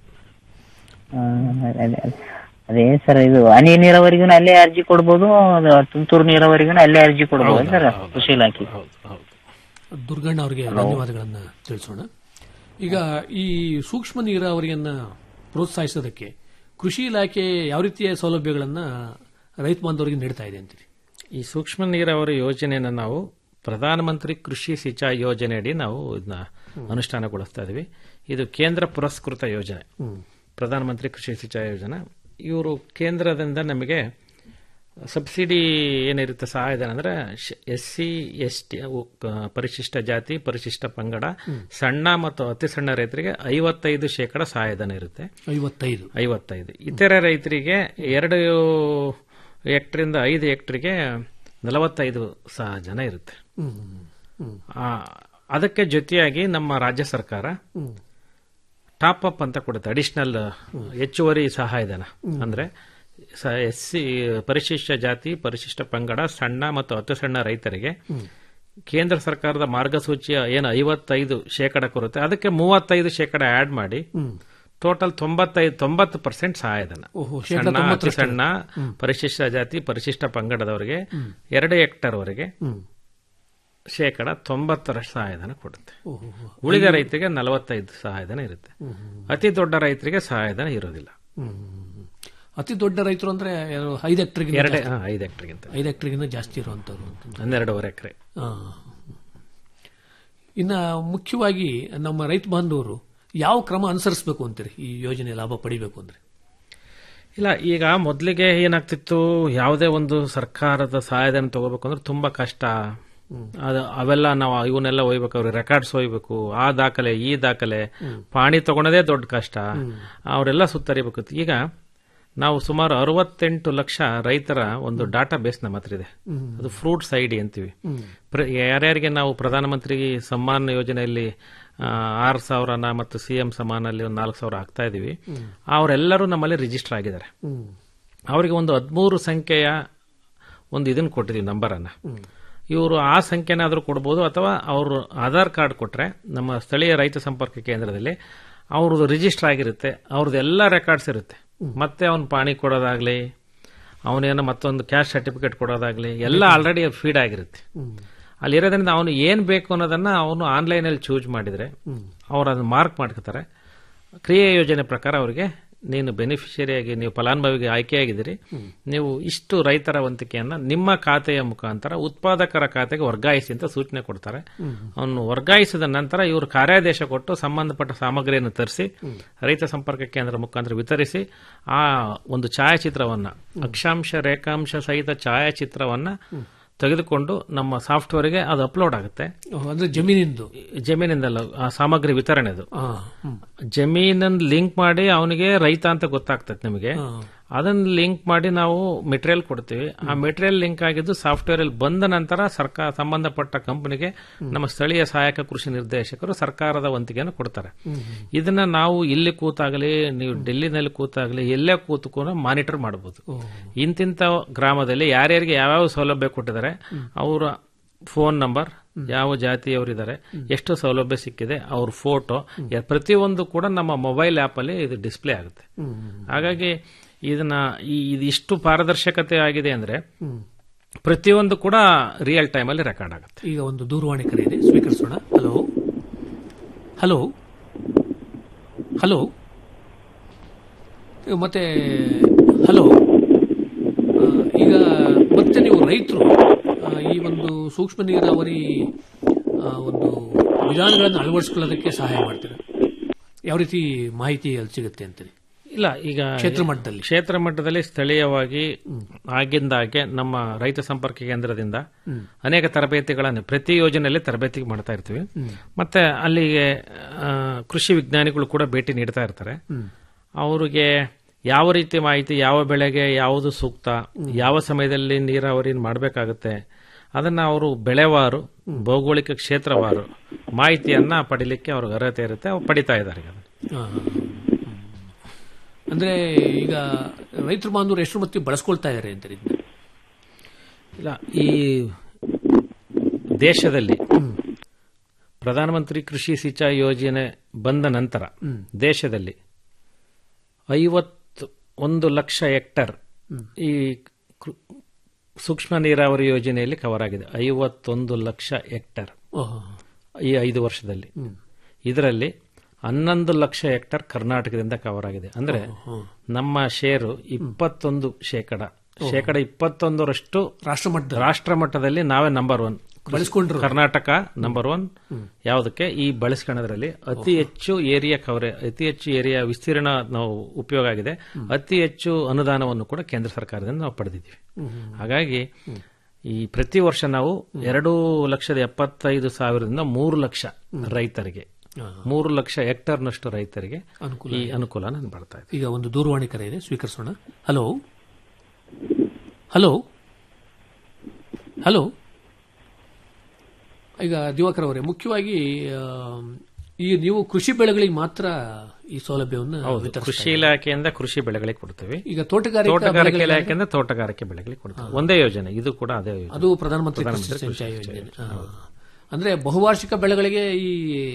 ಹ್ಮ್, ಅದೇ ಅದೇ. ಅದೇ ಸರ್ ಇದು ಹನಿ ನೀರಾವರಿಗೂ ಅಲ್ಲೇ ಅರ್ಜಿ ಕೊಡ್ಬೋದು ಅದು ತುಂತುರು ನೀರಾವರಿಗೂ ಅಲ್ಲೇ ಅರ್ಜಿ ಕೊಡ್ಬೋದು ಸರ್ ಕೃಷಿ ಇಲಾಖೆ ಹೌದು ಹೌದು ದುರ್ಗಣ್ಣ ಅವರಿಗೆ ಧನ್ಯವಾದಗಳನ್ನ ತಿಳಿಸೋಣ ಈಗ ಈ ಸೂಕ್ಷ್ಮ ನೀರಾವರಿಯನ್ನ ಪ್ರೋತ್ಸಾಹಿಸೋದಕ್ಕೆ ಕೃಷಿ ಇಲಾಖೆ ಯಾವ ರೀತಿಯ ಸೌಲಭ್ಯಗಳನ್ನ ರೈತ ಬಾಂಧವರಿಗೆ ನೀಡ್ತಾ ಇದೆ ಅಂತೀರಿ ಈ ಸೂಕ್ಷ್ಮ ನೀರಾವರಿ ಯೋಜನೆಯನ್ನು ನಾವು ಪ್ರಧಾನಮಂತ್ರಿ ಕೃಷಿ ಸಿಂಚಾಯಿ ಯೋಜನೆಯಡಿ ನಾವು ಇದನ್ನ ಅನುಷ್ಠಾನಗೊಳಿಸ್ತಾ ಇದೀವಿ ಇದು ಕೇಂದ್ರ ಪುರಸ್ಕೃತ ಯೋಜನೆ ಪ್ರಧಾನಮಂತ್ರಿ ಕೃಷಿ ಸಿಂಚಾಯಿ ಯೋಜನಾ ಇವರು ಕೇಂದ್ರದಿಂದ ನಮಗೆ ಸಬ್ಸಿಡಿ ಏನಿರುತ್ತೆ ಸಹಾಯಧನ ಅಂದ್ರೆ ಎಸ್ ಸಿ ಎಸ್ ಟಿ ಪರಿಶಿಷ್ಟ ಜಾತಿ ಪರಿಶಿಷ್ಟ ಪಂಗಡ ಸಣ್ಣ ಮತ್ತು ಅತಿ ಸಣ್ಣ ರೈತರಿಗೆ ಐವತ್ತೈದು ಶೇಕಡ ಸಹಾಯಧನ ಇರುತ್ತೆ ಐವತ್ತೈದು ಐವತ್ತೈದು ಇತರೆ ರೈತರಿಗೆ ಎರಡು ಹೆಕ್ಟರಿಂದ ಐದು ಹೆಕ್ಟರ್ಗೆ ನಲವತ್ತೈದು ಸಹಜನ ಇರುತ್ತೆ ಹ್ಮ್ ಹ್ಮ್ ಆ, ಅದಕ್ಕೆ ಜೊತೆಯಾಗಿ ನಮ್ಮ ರಾಜ್ಯ ಸರ್ಕಾರ ಟಾಪ್ ಅಪ್ ಅಂತ ಕೊಡುತ್ತೆ ಅಡಿಷನಲ್ ಹೆಚ್ಚುವರಿ ಸಹಾಯಧನ ಅಂದ್ರೆ ಎಸ್ ಸಿ ಪರಿಶಿಷ್ಟ ಜಾತಿ ಪರಿಶಿಷ್ಟ ಪಂಗಡ ಸಣ್ಣ ಮತ್ತು ಅತಿ ಸಣ್ಣ ರೈತರಿಗೆ ಕೇಂದ್ರ ಸರ್ಕಾರದ ಮಾರ್ಗಸೂಚಿಯ ಏನು ಐವತ್ತೈದು ಶೇಕಡ ಕೊರುತ್ತೆ ಅದಕ್ಕೆ ಮೂವತ್ತೈದು ಶೇಕಡ ಆಡ್ ಮಾಡಿ ಟೋಟಲ್ ತೊಂಬತ್ತೈದು ತೊಂಬತ್ತು ಪರ್ಸೆಂಟ್ ಸಹಾಯಧನ ಓಹೋ, ಶೇಕಡ ಸಣ್ಣ ಅತಿ ತೊಂಬತ್ತರಷ್ಟು. ಸಣ್ಣ ಪರಿಶಿಷ್ಟ ಜಾತಿ ಪರಿಶಿಷ್ಟ ಪಂಗಡದವರಿಗೆ ಎರಡು ಹೆಕ್ಟರ್ ವರೆಗೆ ಹ್ಮ್ ಶೇಕಡ ತೊಂಬತ್ತರಷ್ಟು ಸಹಾಯಧನ ಕೊಡುತ್ತೆ ಓಹೋ ಉಳಿದ ರೈತರಿಗೆ ನಲವತ್ತೈದು ಸಹಾಯಧನ ಇರುತ್ತೆ ಅತಿ ದೊಡ್ಡ ರೈತರಿಗೆ ಸಹಾಯಧನ ಇರೋದಿಲ್ಲ ಹ್ಮ್ ಅತಿ ದೊಡ್ಡ ರೈತರು ಅಂದ್ರೆ ಯಾರು ಐದು ಹೆಕ್ಟರ್ಗಿಂತ ಎರಡೇ ಹಾ, ಐದು ಹೆಕ್ಟರ್ಗಿಂತ ಐದು ಹೆಕ್ಟರ್ಗಿಂತ ಜಾಸ್ತಿ ಇರುವಂತವ್ರು ಅಂತ ಹನ್ನೆರಡೂವರೆ ಎಕರೆ ಆ. ಇನ್ನ ಮುಖ್ಯವಾಗಿ ನಮ್ಮ ರೈತ ಬಾಂಧವರು ಯಾವ ಕ್ರಮ ಅನುಸರಿಸಬೇಕು ಅಂತೀರಿ ಈ ಯೋಜನೆ ಲಾಭ ಪಡಿಬೇಕು ಅಂದ್ರೆ ಇಲ್ಲ ಈಗ ಮೊದಲಿಗೆ ಏನಾಗ್ತಿತ್ತು ಯಾವುದೇ ಒಂದು ಸರ್ಕಾರದ ಸಹಾಯಧನ ತಗೋಬೇಕು ಅಂದ್ರೆ ತುಂಬಾ ಕಷ್ಟ ಅದು ಅವೆಲ್ಲ ನಾವು ಇವನ್ನೆಲ್ಲ ಒಯ್ಬೇಕು ಅವ್ರಿಗೆ ರೆಕಾರ್ಡ್ಸ್ ಒಯ್ಬೇಕು ಆ ದಾಖಲೆ ಈ ದಾಖಲೆ ಪಾಣಿ ತಗೊಳೋದೇ ದೊಡ್ಡ ಕಷ್ಟ ಅವರೆಲ್ಲ ಸುತ್ತರಿಬೇಕಿತ್ತು ಈಗ ನಾವು ಸುಮಾರು ಅರವತ್ತೆಂಟು ಲಕ್ಷ ರೈತರ ಒಂದು ಡಾಟಾ ಬೇಸ್ ನಮ್ಮ ಹತ್ರ ಇದೆ ಅದು ಫ್ರೂಟ್ಸ್ ಐಡಿ ಅಂತೀವಿ ಪ್ರ- ಯಾರ್ಯಾರಿಗೆ ನಾವು ಪ್ರಧಾನಮಂತ್ರಿ ಸಮ್ಮಾನ್ ಯೋಜನೆಯಲ್ಲಿ ಆ, ಆರು ಸಾವಿರನ ಮತ್ತು ಸಿಎಂ ಸಮಾನಲ್ಲಿ ಒಂದು ನಾಲ್ಕು ಸಾವಿರ ಹಾಕ್ತಾ ಇದೀವಿ ಅವರೆಲ್ಲರೂ ನಮ್ಮಲ್ಲಿ ರಿಜಿಸ್ಟರ್ ಆಗಿದ್ದಾರೆ ಅವರಿಗೆ ಒಂದು ಹದಿಮೂರು ಸಂಖ್ಯೆಯ ಒಂದು ಇದನ್ನು ಕೊಟ್ಟಿದ್ದೀವಿ ನಂಬರನ್ನು ಇವರು ಆ ಸಂಖ್ಯೆನಾದರೂ ಕೊಡ್ಬೋದು ಅಥವಾ ಅವರು ಆಧಾರ್ ಕಾರ್ಡ್ ಕೊಟ್ರೆ ನಮ್ಮ ಸ್ಥಳೀಯ ರೈತ ಸಂಪರ್ಕ ಕೇಂದ್ರದಲ್ಲಿ ಅವ್ರದ್ದು ರಿಜಿಸ್ಟರ್ ಆಗಿರುತ್ತೆ ಅವ್ರದ್ದು ಎಲ್ಲ ರೆಕಾರ್ಡ್ಸ್ ಇರುತ್ತೆ ಮತ್ತೆ ಅವನು ಪಾಣಿ ಕೊಡೋದಾಗ್ಲಿ ಅವನೇನೋ ಮತ್ತೊಂದು ಕ್ಯಾಶ್ ಸರ್ಟಿಫಿಕೇಟ್ ಕೊಡೋದಾಗ್ಲಿ ಎಲ್ಲ ಆಲ್ರೆಡಿ ಫೀಡ್ ಆಗಿರುತ್ತೆ ಅಲ್ಲಿರೋದ್ರಿಂದ ಅವನು ಏನ್ ಬೇಕು ಅನ್ನೋದನ್ನ ಅವನು ಆನ್ಲೈನಲ್ಲಿ ಚೂಸ್ ಮಾಡಿದ್ರೆ ಅವ್ರು ಅದನ್ನ ಮಾರ್ಕ್ ಮಾಡ್ಕೋತಾರೆ ಕ್ರಿಯೆ ಯೋಜನೆ ಪ್ರಕಾರ ಅವರಿಗೆ ನೀನು ಬೆನಿಫಿಷಿಯರಿಯಾಗಿ ನೀವು ಫಲಾನುಭವಿಗೆ ಆಯ್ಕೆಯಾಗಿದ್ದೀರಿ ನೀವು ಇಷ್ಟು ರೈತರ ವಂತಿಕೆಯನ್ನ ನಿಮ್ಮ ಖಾತೆಯ ಮುಖಾಂತರ ಉತ್ಪಾದಕರ ಖಾತೆಗೆ ವರ್ಗಾಯಿಸಿ ಅಂತ ಸೂಚನೆ ಕೊಡ್ತಾರೆ ಅವನು ವರ್ಗಾಯಿಸಿದ ನಂತರ ಇವರು ಕಾರ್ಯಾದೇಶ ಕೊಟ್ಟು ಸಂಬಂಧಪಟ್ಟ ಸಾಮಗ್ರಿಯನ್ನು ತರಿಸಿ ರೈತ ಸಂಪರ್ಕ ಕೇಂದ್ರ ಮುಖಾಂತರ ವಿತರಿಸಿ ಆ ಒಂದು ಛಾಯಾಚಿತ್ರವನ್ನ ಅಕ್ಷಾಂಶ ರೇಖಾಂಶ ಸಹಿತ ಛಾಯಾಚಿತ್ರವನ್ನ ತೆಗೆದುಕೊಂಡು ನಮ್ಮ ಸಾಫ್ಟ್ವೇರ್ಗೆ ಅದು ಅಪ್ಲೋಡ್ ಆಗುತ್ತೆ ಓಹ್, ಅಂದ್ರೆ ಜಮೀನಿಂದು ಜಮೀನಿಂದಲ್ಲ ಆ ಸಾಮಗ್ರಿ ವಿತರಣೆದು ಆ, ಹ್ಮ್. ಜಮೀನನ್ನು ಲಿಂಕ್ ಮಾಡಿ ಅವನಿಗೆ ರೈತ ಅಂತ ಗೊತ್ತಾಗ್ತದೆ ನಿಮಗೆ ಅದನ್ನ ಲಿಂಕ್ ಮಾಡಿ ನಾವು ಮೆಟೀರಿಯಲ್ ಕೊಡ್ತೀವಿ ಆ ಮೆಟೀರಿಯಲ್ ಲಿಂಕ್ ಆಗಿದ್ದು ಸಾಫ್ಟ್ವೇರ್ ಅಲ್ಲಿ ಬಂದ ನಂತರ ಸರ್ಕಾರ ಸಂಬಂಧಪಟ್ಟ ಕಂಪನಿಗೆ ನಮ್ಮ ಸ್ಥಳೀಯ ಸಹಾಯಕ ಕೃಷಿ ನಿರ್ದೇಶಕರು ಸರ್ಕಾರದ ವಂತಿಗೆಯನ್ನು ಕೊಡ್ತಾರೆ ಇದನ್ನ ನಾವು ಇಲ್ಲಿ ಕೂತಾಗಲಿ ನೀವು ಡೆಲ್ಲಿನಲ್ಲಿ ಕೂತಾಗಲಿ ಎಲ್ಲೇ ಕೂತ್ಕೊಂಡು ಮಾನಿಟರ್ ಮಾಡಬಹುದು ಇಂತಿಂತ ಗ್ರಾಮದಲ್ಲಿ ಯಾರ್ಯಾರಿಗೆ ಯಾವ್ಯಾವ ಸೌಲಭ್ಯ ಕೊಟ್ಟಿದ್ದಾರೆ ಅವರ ಫೋನ್ ನಂಬರ್ ಯಾವ ಜಾತಿಯವರಿದ್ದಾರೆ ಎಷ್ಟು ಸೌಲಭ್ಯ ಸಿಕ್ಕಿದೆ ಅವ್ರ ಫೋಟೋ ಪ್ರತಿಯೊಂದು ಕೂಡ ನಮ್ಮ ಮೊಬೈಲ್ ಆಪ್ ಅಲ್ಲಿ ಇದು ಡಿಸ್ಪ್ಲೇ ಆಗುತ್ತೆ ಹಾಗಾಗಿ ಇದನ್ನ ಈ ಇದು ಇಷ್ಟು ಪಾರದರ್ಶಕತೆ ಆಗಿದೆ ಅಂದ್ರೆ ಪ್ರತಿಯೊಂದು ಕೂಡ ರಿಯಲ್ ಟೈಮ್ ಅಲ್ಲಿ ರೆಕಾರ್ಡ್ ಆಗುತ್ತೆ ಈಗ ಒಂದು ದೂರವಾಣಿ ಕರೆ ಇದೆ ಸ್ವೀಕರಿಸೋಣ ಹಲೋ ಹಲೋ ಹಲೋ ಮತ್ತೆ ಹಲೋ ಆ, ಈಗ ಮತ್ತೆ ನೀವು ರೈತರು ಆ, ಈ ಒಂದು ಸೂಕ್ಷ್ಮ ನೀರಾವರಿ ಆ, ಒಂದು ವಿಧಾನಗಳನ್ನು ಅಳವಡಿಸ್ಕೊಳ್ಳೋದಕ್ಕೆ ಸಹಾಯ ಮಾಡ್ತೀರಾ ಯಾವ ರೀತಿ ಮಾಹಿತಿ ಅಲ್ಲಿ ಸಿಗುತ್ತೆ ಅಂತೀರಿ ಇಲ್ಲ ಈಗ ಕ್ಷೇತ್ರ ಮಟ್ಟದಲ್ಲಿ ಕ್ಷೇತ್ರ ಮಟ್ಟದಲ್ಲಿ ಸ್ಥಳೀಯವಾಗಿ ಆಗಿಂದಾಗೆ ನಮ್ಮ ರೈತ ಸಂಪರ್ಕ ಕೇಂದ್ರದಿಂದ ಅನೇಕ ತರಬೇತಿಗಳನ್ನು ಪ್ರತಿ ಯೋಜನೆಯಲ್ಲಿ ತರಬೇತಿ ಮಾಡ್ತಾ ಇರ್ತೀವಿ ಮತ್ತೆ ಅಲ್ಲಿಗೆ ಆ, ಕೃಷಿ ವಿಜ್ಞಾನಿಗಳು ಕೂಡ ಭೇಟಿ ನೀಡ್ತಾ ಇರ್ತಾರೆ ಅವರಿಗೆ ಯಾವ ರೀತಿ ಮಾಹಿತಿ ಯಾವ ಬೆಳೆಗೆ ಯಾವುದು ಸೂಕ್ತ ಯಾವ ಸಮಯದಲ್ಲಿ ನೀರಾವರಿ ಮಾಡಬೇಕಾಗುತ್ತೆ ಅದನ್ನ ಅವರು ಬೆಳೆವಾರು ಭೌಗೋಳಿಕ ಕ್ಷೇತ್ರವಾರು ಮಾಹಿತಿಯನ್ನ ಪಡಿಲಿಕ್ಕೆ ಅವ್ರಿಗೆ ಅರ್ಹತೆ ಇರುತ್ತೆ ಅವ್ರು ಪಡಿತಾ ಇದ್ದಾರೆ ಈಗ. ಆ, ಹ್ಮ್. ಅಂದ್ರೆ ಈಗ ರೈತರು ಬಾಂಧವರು ಎಷ್ಟು ಮಟ್ಟಿಗೆ ಬಳಸ್ಕೊಳ್ತಾ ಇದ್ದಾರೆ ಅಂತಾರೆ ಇದನ್ನ ಇಲ್ಲ ಈ ದೇಶದಲ್ಲಿ ಪ್ರಧಾನಮಂತ್ರಿ ಕೃಷಿ ಸಿಂಚಾಯಿ ಯೋಜನೆ ಬಂದ ನಂತರ ದೇಶದಲ್ಲಿ ಐವತ್ತು ಒಂದು ಲಕ್ಷ ಹೆಕ್ಟರ್ ಈ ಕೃ- ಸೂಕ್ಷ್ಮ ನೀರಾವರಿ ಯೋಜನೆಯಲ್ಲಿ ಕವರ್ ಆಗಿದೆ ಐವತ್ತೊಂದು ಲಕ್ಷ ಹೆಕ್ಟರ್ ಓಹೋ. ಈ ಐದು ವರ್ಷದಲ್ಲಿ ಇದರಲ್ಲಿ ಹನ್ನೊಂದು ಲಕ್ಷ ಹೆಕ್ಟರ್ ಕರ್ನಾಟಕದಿಂದ ಕವರ್ ಆಗಿದೆ ಅಂದ್ರೆ ನಮ್ಮ ಶೇರು ಇಪ್ಪತ್ತೊಂದು ಶೇಕಡ ಶೇಕಡ ಇಪ್ಪತ್ತೊಂದರಷ್ಟು ರಾಷ್ಟ್ರ ಮಟ್ಟದ ರಾಷ್ಟ್ರ ಮಟ್ಟದಲ್ಲಿ ನಾವೇ ನಂಬರ್ ಒನ್ ಬಳಸ್ಕೊಂಡ್ರು ಕರ್ನಾಟಕ ನಂಬರ್ ಒನ್ ಯಾವುದಕ್ಕೆ ಈ ಬಳಸ್ಕೊಳ್ಳೋದ್ರಲ್ಲಿ ಅತಿ ಹೆಚ್ಚು ಏರಿಯಾ ಕವರೇ ಅತಿ ಹೆಚ್ಚು ಏರಿಯಾ ವಿಸ್ತೀರ್ಣ ನಾವು ಉಪಯೋಗ ಆಗಿದೆ ಅತಿ ಹೆಚ್ಚು ಅನುದಾನವನ್ನು ಕೂಡ ಕೇಂದ್ರ ಸರ್ಕಾರದಿಂದ ನಾವು ಪಡೆದಿದ್ದೀವಿ ಹಾಗಾಗಿ ಈ ಪ್ರತಿ ವರ್ಷ ನಾವು ಎರಡು ಲಕ್ಷದ ಎಪ್ಪತ್ತೈದು ಸಾವಿರದಿಂದ ಮೂರು ಲಕ್ಷ ರೈತರಿಗೆ ಮೂರು ಲಕ್ಷ ಹೆಕ್ಟರ್ನಷ್ಟು ರೈತರಿಗೆ ಅನುಕೂಲ ಈ ಅನುಕೂಲ ನಾನು ಬರ್ತಾ ಇದೆ ಈಗ ಒಂದು ದೂರವಾಣಿ ಕರೆ ಇದೆ ಸ್ವೀಕರಿಸೋಣ ಹಲೋ ಹಲೋ ಹಲೋ ಈಗ ದಿವಾಕರ್ ಅವರೇ ಮುಖ್ಯವಾಗಿ ಆ, ಈ ನೀವು ಕೃಷಿ ಬೆಳೆಗಳಿಗೆ ಮಾತ್ರ ಈ ಸೌಲಭ್ಯವನ್ನು ವಿತರಿಸ್ತಾ ಕೃಷಿ ಇಲಾಖೆಯಿಂದ ಕೃಷಿ ಬೆಳೆಗಳಿಗೆ ಕೊಡ್ತೀವಿ ಇದ್ದೀರಾ. ಈಗ ತೋಟಗಾರಿಕಾ ತೋಟಗಾರಿಕೆ ಬೆಳೆಗಳಿಗೆ ಇಲಾಖೆಯಿಂದ ತೋಟಗಾರಿಕೆ ಬೆಳೆಗಳಿಗೆ ಕೊಡ್ತೀವಿ ಒಂದೇ ಯೋಜನೆ ಇದು ಕೂಡ ಅದೇ ಯೋಜನೆ ಅದು ಪ್ರಧಾನಮಂತ್ರಿ ಕೃಷಿ ಸಿಂಚಾಯಿ ಯೋಜನೆ ಆ. ಅಂದ್ರೆ ಬಹುವಾರ್ಷಿಕ ಬೆಳೆಗಳಿಗೆ ಈ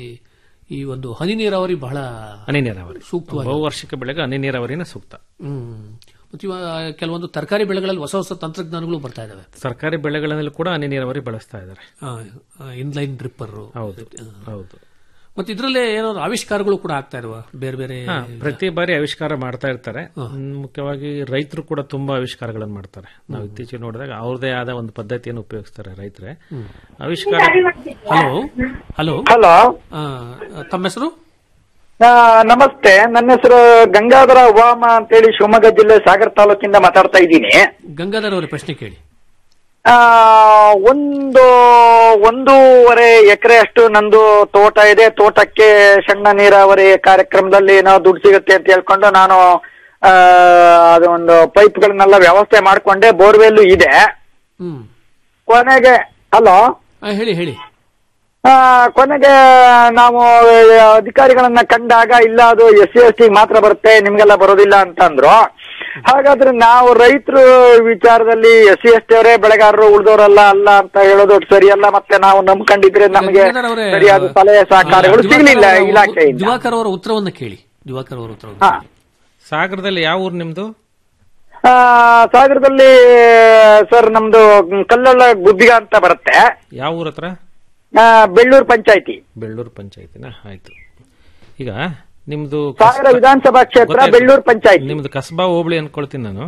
ಈ ಒಂದು ಹನಿ ನೀರಾವರಿ ಬಹಳ ಹನಿ ನೀರಾವರಿ ಸೂಕ್ತವಾಗಿ ಬಹುವಾರ್ಷಿಕ ಬೆಳೆಗೆ ಹನಿ ನೀರಾವರಿನ ಸೂಕ್ತ ಹ್ಮ್ ಮತ್ತೆ ಇವಾಗ ಕೆಲವೊಂದು ತರಕಾರಿ ಬೆಳೆಗಳಲ್ಲಿ ಹೊಸ ಹೊಸ ತಂತ್ರಜ್ಞಾನಗಳು ಬರ್ತಾ ಇದಾವೆ ಸರ್ಕಾರಿ ಬೆಳೆಗಳಲ್ಲಿ ಕೂಡ ಹನಿ ನೀರಾವರಿ ಬಳಸ್ತಾ ಇದ್ದಾರೆ ಇನ್ಲೈನ್ ಡ್ರಿಪ್ಪರ್ ಹೌದು ಹೌದು ಮತ್ತೆ ಇದರಲ್ಲೇ ಏನಾದ್ರು ಆವಿಷ್ಕಾರಗಳು ಕೂಡ ಆಗ್ತಾ ಇರುವ ಬೇರೆ ಬೇರೆ ಹಾ, ಪ್ರತಿ ಬಾರಿ ಆವಿಷ್ಕಾರ ಮಾಡ್ತಾ ಇರ್ತಾರೆ ಹ್ಮ್, ಮುಖ್ಯವಾಗಿ ರೈತರು ಕೂಡ ತುಂಬಾ ಆವಿಷ್ಕಾರಗಳನ್ನು ಮಾಡ್ತಾರೆ ನಾವು ಇತ್ತೀಚೆಗೆ ನೋಡಿದಾಗ ಅವ್ರದೇ ಆದ ಒಂದು ಪದ್ಧತಿಯನ್ನು ಉಪಯೋಗಿಸ್ತಾರೆ ರೈತರೇ ಆವಿಷ್ಕಾರ ಹಲೋ ಹಲೋ ಹಲೋ ತಮ್ಮ ಹೆಸರು ಆ, ನಮಸ್ತೆ ನನ್ನ ಹೆಸರು ಗಂಗಾಧರ ಉವಾಮ ಅಂತೇಳಿ ಶಿವಮೊಗ್ಗ ಜಿಲ್ಲೆ ಸಾಗರ ತಾಲೂಕಿಂದ ಮಾತಾಡ್ತಾ ಇದ್ದೀನಿ ಗಂಗಾಧರ್ ಅವರ ಪ್ರಶ್ನೆ ಕೇಳಿ ಆ, ಒಂದು ಒಂದೂವರೆ ಎಕರೆ ಅಷ್ಟು ನಂದು ತೋಟ ಇದೆ ತೋಟಕ್ಕೆ ಸಣ್ಣ ನೀರಾವರಿ ಕಾರ್ಯಕ್ರಮದಲ್ಲಿ ಏನೋ ದುಡ್ಡು ಸಿಗುತ್ತೆ ಅಂತ ಹೇಳ್ಕೊಂಡು ನಾನು ಆ, ಅದು ಒಂದು ಪೈಪ್ಗಳನ್ನೆಲ್ಲ ವ್ಯವಸ್ಥೆ ಮಾಡ್ಕೊಂಡೆ ಬೋರ್ವೆಲ್ ಇದೆ ಹ್ಮ್ ಕೊನೆಗೆ ಹಲೋ ಆ, ಹೇಳಿ ಹೇಳಿ ಆ, ಕೊನೆಗೆ ನಾವು ಅಧಿಕಾರಿಗಳನ್ನ ಕಂಡಾಗ ಇಲ್ಲ ಅದು ಎಸ್ ಸಿ ಎಸ್ ಟಿ ಮಾತ್ರ ಬರುತ್ತೆ ನಿಮ್ಗೆಲ್ಲ ಬರೋದಿಲ್ಲ ಅಂತಂದ್ರು ಹಾಗಾದ್ರೆ ನಾವು ರೈತರು ವಿಚಾರದಲ್ಲಿ ಎಸ್ ಸಿ ಎಸ್ ಟಿ ಅವರೇ ಬೆಳೆಗಾರರು ಉಳಿದವರಲ್ಲ ಅಲ್ಲ ಅಂತ ಹೇಳೋದು ಸರಿಯಲ್ಲ ಮತ್ತೆ ನಾವು ನಂಬ್ಕೊಂಡಿದ್ರೆ ನಮಗೆ ಗಂಗಾಧರ್ ಅವರೇ, ಸರಿಯಾದ ಸಲಹೆ ಸಹಕಾರಗಳು ದಿವಾಕರ್ ಸಿಗ್ಲಿಲ್ಲ ಅವರ- ಇಲಾಖೆಯಿಂದ ದಿವಾಕರ್ ಅವರ ಉತ್ತರವನ್ನ ಕೇಳಿ ದಿವಾಕರ್ ಅವರ ಉತ್ತರವನ್ನ ಹಾ. ಕೇಳಿ. ಸಾಗರದಲ್ಲಿ ಯಾವ ಊರು ನಿಮ್ದು ಆ, ಸಾಗರದಲ್ಲಿ ಸರ್ ನಮ್ದು ಕಲ್ಲಳ್ಳ ಗುಬ್ಬಿಗ ಅಂತ ಬರುತ್ತೆ ಯಾವ ಊರ ಹತ್ರ ಆ, ಬೆಳ್ಳೂರು ಪಂಚಾಯತಿ ಬೆಳ್ಳೂರು ಪಂಚಾಯತಿನ ಆಯ್ತು ಈಗ ನಿಮ್ದು ಸಾಗರ ವಿಧಾನಸಭಾ ಕ್ಷೇತ್ರ ಗೊತ್ತಾಯ್ತು. ಬೆಳ್ಳೂರು ಪಂಚಾಯತಿ ನಿಮ್ದು ಕಸ್ಬಾ ಹೋಬಳಿ ಅನ್ಕೊಳ್ತೀನಿ ನಾನು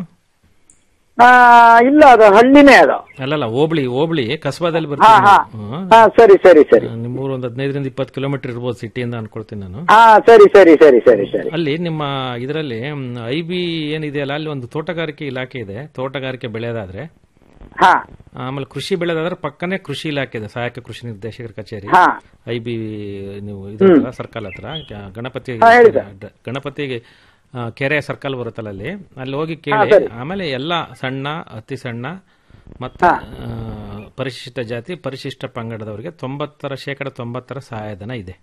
ಆ, ಇಲ್ಲ ಅದು ಹಳ್ಳಿನೇ ಅದು ಅಲ್ಲಲ್ಲ ಹೋಬಳಿ ಹೋಬಳಿ ಕಸ್ಬಾದಲ್ಲಿ ಹಾ ಬರ್ತೀನಿ ಹಾ ಹ್ಮ್. ಹಾ ಸರಿ ಸರಿ ಸರಿ ನಿಮ್ಮೂರು ಒಂದು ಹದಿನೈದರಿಂದ ಇಪ್ಪತ್ತು ಕಿಲೋಮೀಟರ್ ಇರ್ಬೋದು ಸಿಟಿಯಿಂದ ಅನ್ಕೊಳ್ತೀನಿ ನಾನು ಹಾ ಸರಿ ಸರಿ ಸರಿ ಸರಿ ಸರಿ ಅಲ್ಲಿ ನಿಮ್ಮ ಇದರಲ್ಲಿ ಐ ಬಿ ಏನಿದೆಯಲ್ಲ ಅಲ್ಲಿ ಒಂದು ತೋಟಗಾರಿಕೆ ಇಲಾಖೆ ಇದೆ ತೋಟಗಾರಿಕೆ ಬೆಳೆಯೋದಾದ್ರೆ ಹಾ ಆಮೇಲೆ ಕೃಷಿ ಬೆಳೆದಾದ್ರೆ ಪಕ್ಕನೇ ಕೃಷಿ ಇಲಾಖೆ ಇದೆ ಸಹಾಯಕ ಕೃಷಿ ನಿರ್ದೇಶಕರ ಕಚೇರಿ ಹಾ ಐ ಬಿ ನೀವು ಇದ್ರ ಹತ್ರ ಸರ್ಕಲ್ ಹತ್ರ ಗ- ಗಣಪತಿ ಹಾ, ಹೇಳಿ ಸರ್. ಡ- ಗಣಪತಿಗೆ ಆ, ಕೆರೆ ಸರ್ಕಲ್ ಬರುತ್ತಲ್ಲ ಅಲ್ಲಿ ಅಲ್ಲಿ ಹೋಗಿ ಕೇಳಿ ಆಮೇಲೆ ಎಲ್ಲ ಸಣ್ಣ ಅತಿ ಸಣ್ಣ ಮತ್ತೆ ಆ, ಪರಿಶಿಷ್ಟ ಜಾತಿ ಪರಿಶಿಷ್ಟ ಪಂಗಡದವರಿಗೆ ತೊಂಬತ್ತರ ಶೇಕಡ ತೊಂಬತ್ತರ ಸಹಾಯಧನ ಇದೆ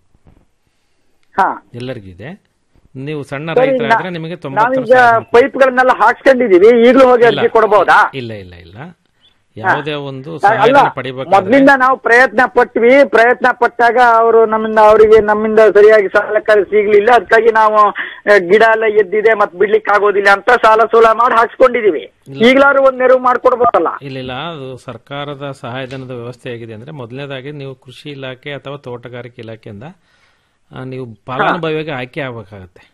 ಹಾ ಎಲ್ಲರಿಗೂ ಇದೆ ನೀವು ಸಣ್ಣ ರೈತರಾದ್ರೆ ನಿಮಗೆ ತೊಂಬತ್ತರ ನಾವೀಗ ಸಹಾಯಧನ ಪೈಪ್ ಗಳನ್ನೆಲ್ಲ ಹಾಕ್ಸ್ಕೊಂಡಿದೀವಿ ಈಗಲೂ ಹೋಗಿ ಅರ್ಜಿ ಕೊಡಬಹುದಾ ಇಲ್ಲ ಇಲ್ಲ ಇಲ್ಲ ಯಾವುದೇ ಒಂದು ಅಲ್ಲ ಸಹಾಯಧನ ಪಡಿಬೇಕಾದ್ರೆ ಮೊದ್ಲಿಂದ ನಾವು ಪ್ರಯತ್ನ ಪಟ್ವಿ ಪ್ರಯತ್ನ ಪಟ್ಟಾಗ ಅವರು ನಮ್ಮಿಂದ ಅವರಿಗೆ ನಮ್ಮಿಂದ ಸರಿಯಾಗಿ ಸಾಲ ಕರೆ ಸಿಗ್ಲಿಲ್ಲ ಅದಕ್ಕಾಗಿ ನಾವು ಆ, ಗಿಡ ಎಲ್ಲ ಎದ್ದಿದೆ ಮತ್ ಬಿಡ್ಲಿಕ್ಕೆ ಆಗೋದಿಲ್ಲ ಅಂತ ಸಾಲ ಸೂಲ ಮಾಡಿ ಹಾಕ್ಸ್ಕೊಂಡಿದೀವಿ ಈಗಲಾದ್ರು ಒಂದ್ ನೆರವು ಮಾಡ್ಕೊಡ್ಬೋದಲ್ಲ ಇಲ್ಲ ಇಲ್ಲ ಅದು ಸರ್ಕಾರದ ಸಹಾಯಧನದ ವ್ಯವಸ್ಥೆ ಆಗಿದೆ ಅಂದ್ರೆ ಮೊದಲನೇದಾಗಿ ನೀವು ಕೃಷಿ ಇಲಾಖೆ ಅಥವಾ ತೋಟಗಾರಿಕೆ ಇಲಾಖೆಯಿಂದ ಆ, ನೀವು ಫಲಾನುಭವಿಗೆ ಆಯ್ಕೆ ಆಗ್ಬೇಕಾಗತ್ತೆ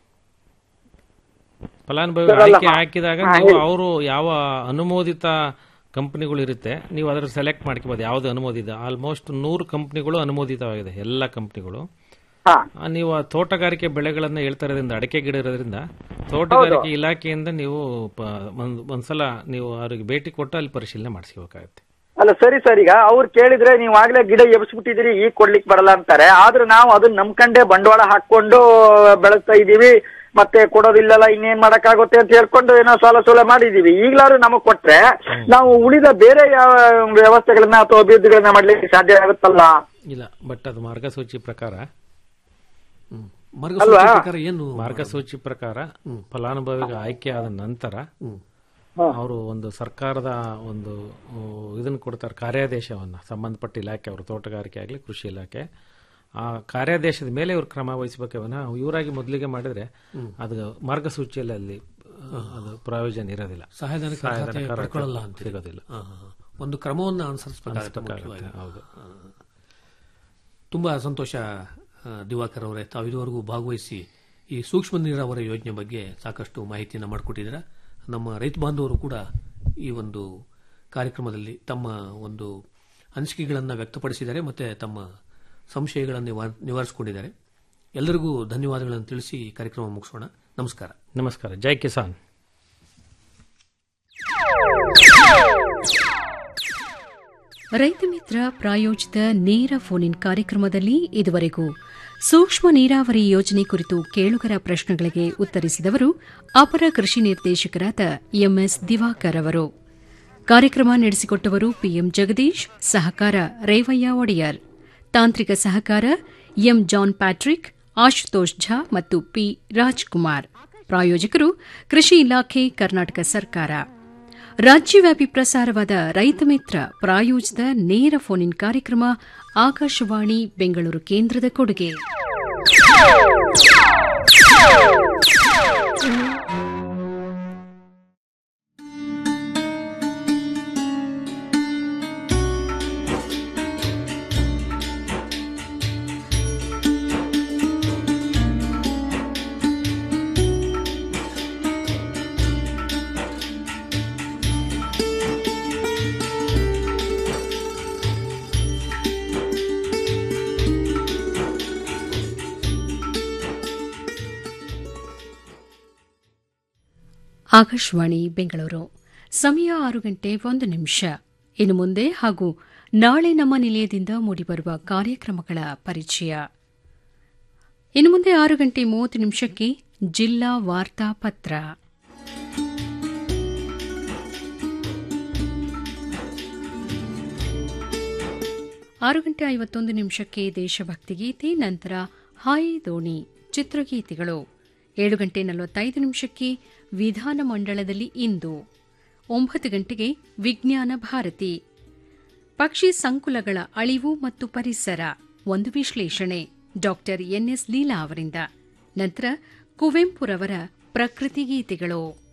ಫಲಾನುಭವಿ ಆಯ್ಕೆ ಹಾಕಿದಾಗ ನೀವು ಅವರು ಯಾವ ಅನುಮೋದಿತ ಕಂಪನಿಗಳು ಇರುತ್ತೆ ನೀವು ಅದರ ಸೆಲೆಕ್ಟ್ ಮಾಡ್ಕೋಬಹುದು ಯಾವ್ದು ಅನುಮೋದಿತ ಆಲ್ಮೋಸ್ಟ್ ನೂರು ಕಂಪನಿಗಳು ಅನುಮೋದಿತವಾಗಿದೆ ಎಲ್ಲ ಕಂಪನಿಗಳು ಹಾ ಆ, ನೀವು ಆ ತೋಟಗಾರಿಕೆ ಬೆಳೆಗಳನ್ನ ಹೇಳ್ತಾ ಇರೋದ್ರಿಂದ ಅಡಕೆ ಗಿಡ ಇರೋದ್ರಿಂದ ತೋಟಗಾರಿಕೆ ಇಲಾಖೆಯಿಂದ ನೀವು ಪ- ಒಂದ್- ಒಂದ್ಸಲ ನೀವು ಅವ್ರಿಗೆ ಭೇಟಿ ಕೊಟ್ಟು ಅಲ್ಲಿ ಪರಿಶೀಲನೆ ಮಾಡಿಸ್ಕೋಬೇಕಾಗತ್ತೆ ಅಲ್ಲ ಸರಿ ಸರ್ ಈಗ ಅವ್ರು ಕೇಳಿದ್ರೆ ನೀವು ಆಗ್ಲೇ ಗಿಡ ಎಬ್ಸ್ಬಿಟ್ಟಿದ್ದೀರಿ ಈಗ ಕೊಡ್ಲಿಕ್ಕೆ ಬರಲ್ಲ ಅಂತಾರೆ ಆದ್ರೆ ನಾವು ಅದನ್ನ ನಂಬ್ಕಂಡೆ ಬಂಡವಾಳ ಹಾಕೊಂಡು ಬೆಳೆಸ್ತಾ ಇದೀವಿ ಮತ್ತೆ ಕೊಡೋದಿಲ್ಲಲ್ಲ ಇನ್ನೇನ್ ಮಾಡಕ್ಕಾಗುತ್ತೆ ಅಂತ ಹೇಳ್ಕೊಂಡು ಏನೋ ಸಾಲ ಸೋಲ ಮಾಡಿದೀವಿ ಈಗ್ಲಾದ್ರು ನಮಗ್ ಕೊಟ್ರೆ ನಾವು ಉಳಿದ ಬೇರೆ ಯಾವ ವ್ಯವಸ್ಥೆಗಳನ್ನ ಅಥವಾ ಅಭಿವೃದ್ಧಿಗಳನ್ನ ಮಾಡ್ಲಿಕ್ಕೆ ಸಾಧ್ಯ ಆಗುತ್ತಲ್ಲ ಇಲ್ಲ ಬಟ್ ಅದು ಮಾರ್ಗಸೂಚಿ ಪ್ರಕಾರ ಮಾರ್ಗಸೂಚಿ ಪ್ರಕಾರ ಏನು ಮಾರ್ಗಸೂಚಿ ಪ್ರಕಾರ ಫಲಾನುಭವಿಗೆ ಆಯ್ಕೆ ಆದ ನಂತರ ಅವರು ಒಂದು ಸರ್ಕಾರದ ಒಂದು ಆ, ಇದನ್ನ ಕೊಡ್ತಾರೆ ಕಾರ್ಯಾದೇಶವನ್ನ ಸಂಬಂಧಪಟ್ಟ ಇಲಾಖೆ ಅವರು ತೋಟಗಾರಿಕೆ ಆಗಲಿ ಕೃಷಿ ಇಲಾಖೆ ಆ ಕಾರ್ಯಾದೇಶದ ಮೇಲೆ ಇವ್ರು ಕ್ರಮ ವಹಿಸಬೇಕೆ ಇವರಾಗಿ ಮೊದಲಿಗೆ ಮಾಡಿದ್ರೆ ಅದು ಮಾರ್ಗಸೂಚಿಯಲ್ಲಿ ಅಲ್ಲಿ ಆ, ಅದು ಪ್ರಯೋಜನ ಇರೋದಿಲ್ಲ ಸಹಾಯಧನಕ್ಕೆ ಸಹಾಯಧನ ಅರ್ಹತೆ ಕಾರ್ಯ ಪಡ್ಕೊಳ್ಳಲ್ಲ ಅಂತ ಸಿಗೋದಿಲ್ಲ ಆ, ಆ, ಆ. ಒಂದು ಕ್ರಮವನ್ನು ಅನುಸರಿಸಬೇಕಾಗುತ್ತೆ ಮುಖ್ಯವಾಗಿ. ಹೌದು ತುಂಬಾ ಸಂತೋಷ ಆ, ದಿವಾಕರ್ ಅವರೇ ತಾವು ಇದುವರೆಗೂ ಭಾಗವಹಿಸಿ ಈ ಸೂಕ್ಷ್ಮ ನೀರಾವರಿ ಯೋಜನೆ ಬಗ್ಗೆ ಸಾಕಷ್ಟು ಮಾಹಿತಿಯನ್ನು ಮಾಡಿಕೊಟ್ಟಿದ್ದೀರಾ ನಮ್ಮ ರೈತ ಬಾಂಧವರು ಕೂಡ ಈ ಒಂದು ಕಾರ್ಯಕ್ರಮದಲ್ಲಿ ತಮ್ಮ ಒಂದು ಅನಿಸಿಕೆಗಳನ್ನು ವ್ಯಕ್ತಪಡಿಸಿದ್ದಾರೆ ಮತ್ತೆ ತಮ್ಮ ಸಂಶಯಗಳನ್ನು ನಿವಾರ- ನಿವಾರಿಸಿಕೊಂಡಿದ್ದಾರೆ ಎಲ್ಲರಿಗೂ ಧನ್ಯವಾದಗಳನ್ನು ತಿಳಿಸಿ ಈ ಕಾರ್ಯಕ್ರಮ ಮುಗಿಸೋಣ ನಮಸ್ಕಾರ ನಮಸ್ಕಾರ ಜೈ ಕಿಸಾನ್ ರೈತ ಮಿತ್ರ ಪ್ರಾಯೋಜಿತ ನೇರ ಫೋನ್ ಇನ್ ಕಾರ್ಯಕ್ರಮದಲ್ಲಿ ಇದುವರೆಗೂ ಸೂಕ್ಷ್ಮ ನೀರಾವರಿ ಯೋಜನೆ ಕುರಿತು ಕೇಳುಗರ ಪ್ರಶ್ನೆಗಳಿಗೆ ಉತ್ತರಿಸಿದವರು ಅಪರ ಕೃಷಿ ನಿರ್ದೇಶಕರಾದ ಎಂಎಸ್ ದಿವಾಕರ್ ಅವರು ಕಾರ್ಯಕ್ರಮ ನಡೆಸಿಕೊಟ್ಟವರು ಪಿಎಂ ಜಗದೀಶ್ ಸಹಕಾರ ರೇವಯ್ಯ ಒಡೆಯರ್ ತಾಂತ್ರಿಕ ಸಹಕಾರ M John Patrick Ashutosh Jha ಮತ್ತು ಪಿ ರಾಜ್ಕುಮಾರ್ ಪ್ರಾಯೋಜಕರು ಕೃಷಿ ಇಲಾಖೆ ಕರ್ನಾಟಕ ಸರ್ಕಾರ ರಾಜ್ಯವ್ಯಾಪಿ ಪ್ರಸಾರವಾದ ರೈತ ಮಿತ್ರ ಪ್ರಾಯೋಜಿತ ನೇರ ಫೋನ್ ಇನ್ ಕಾರ್ಯಕ್ರಮ ಆಕಾಶವಾಣಿ ಬೆಂಗಳೂರು ಕೇಂದ್ರದ ಕೊಡುಗೆ ಆಕಾಶವಾಣಿ ಬೆಂಗಳೂರು ಸಮಯ ಆರು ಗಂಟೆ ಒಂದು ನಿಮಿಷ ಇನ್ನು ಮುಂದೆ ಹಾಗೂ ನಾಳೆ ನಮ್ಮ ನಿಲಯದಿಂದ ಮೂಡಿಬರುವ ಕಾರ್ಯಕ್ರಮಗಳ ಪರಿಚಯ ಇನ್ನು ಮುಂದೆ ಆರು ಗಂಟೆ ಮೂವತ್ತು ನಿಮಿಷಕ್ಕೆ ಜಿಲ್ಲಾ ವಾರ್ತಾ ಪತ್ರ ಆರು ಗಂಟೆ ಐವತ್ತೊಂದು ನಿಮಿಷಕ್ಕೆ ದೇಶಭಕ್ತಿ ಗೀತೆ ನಂತರ ಹಾಯ್ ದೋಣಿ ಚಿತ್ರಗೀತೆಗಳು ಏಳು ಗಂಟೆ ನಲವತ್ತೈದು ನಿಮಿಷಕ್ಕೆ ವಿಧಾನಮಂಡಲದಲ್ಲಿ ಇಂದು ಒಂಬತ್ತು ಗಂಟೆಗೆ ವಿಜ್ಞಾನ ಭಾರತಿ ಪಕ್ಷಿ ಸಂಕುಲಗಳ ಅಳಿವು ಮತ್ತು ಪರಿಸರ ಒಂದು ವಿಶ್ಲೇಷಣೆ ಡಾಕ್ಟರ್ ಎನ್ಎಸ್ ಲೀಲಾ ಅವರಿಂದ ನಂತರ ಕುವೆಂಪುರವರ ಪ್ರಕೃತಿ ಗೀತೆಗಳು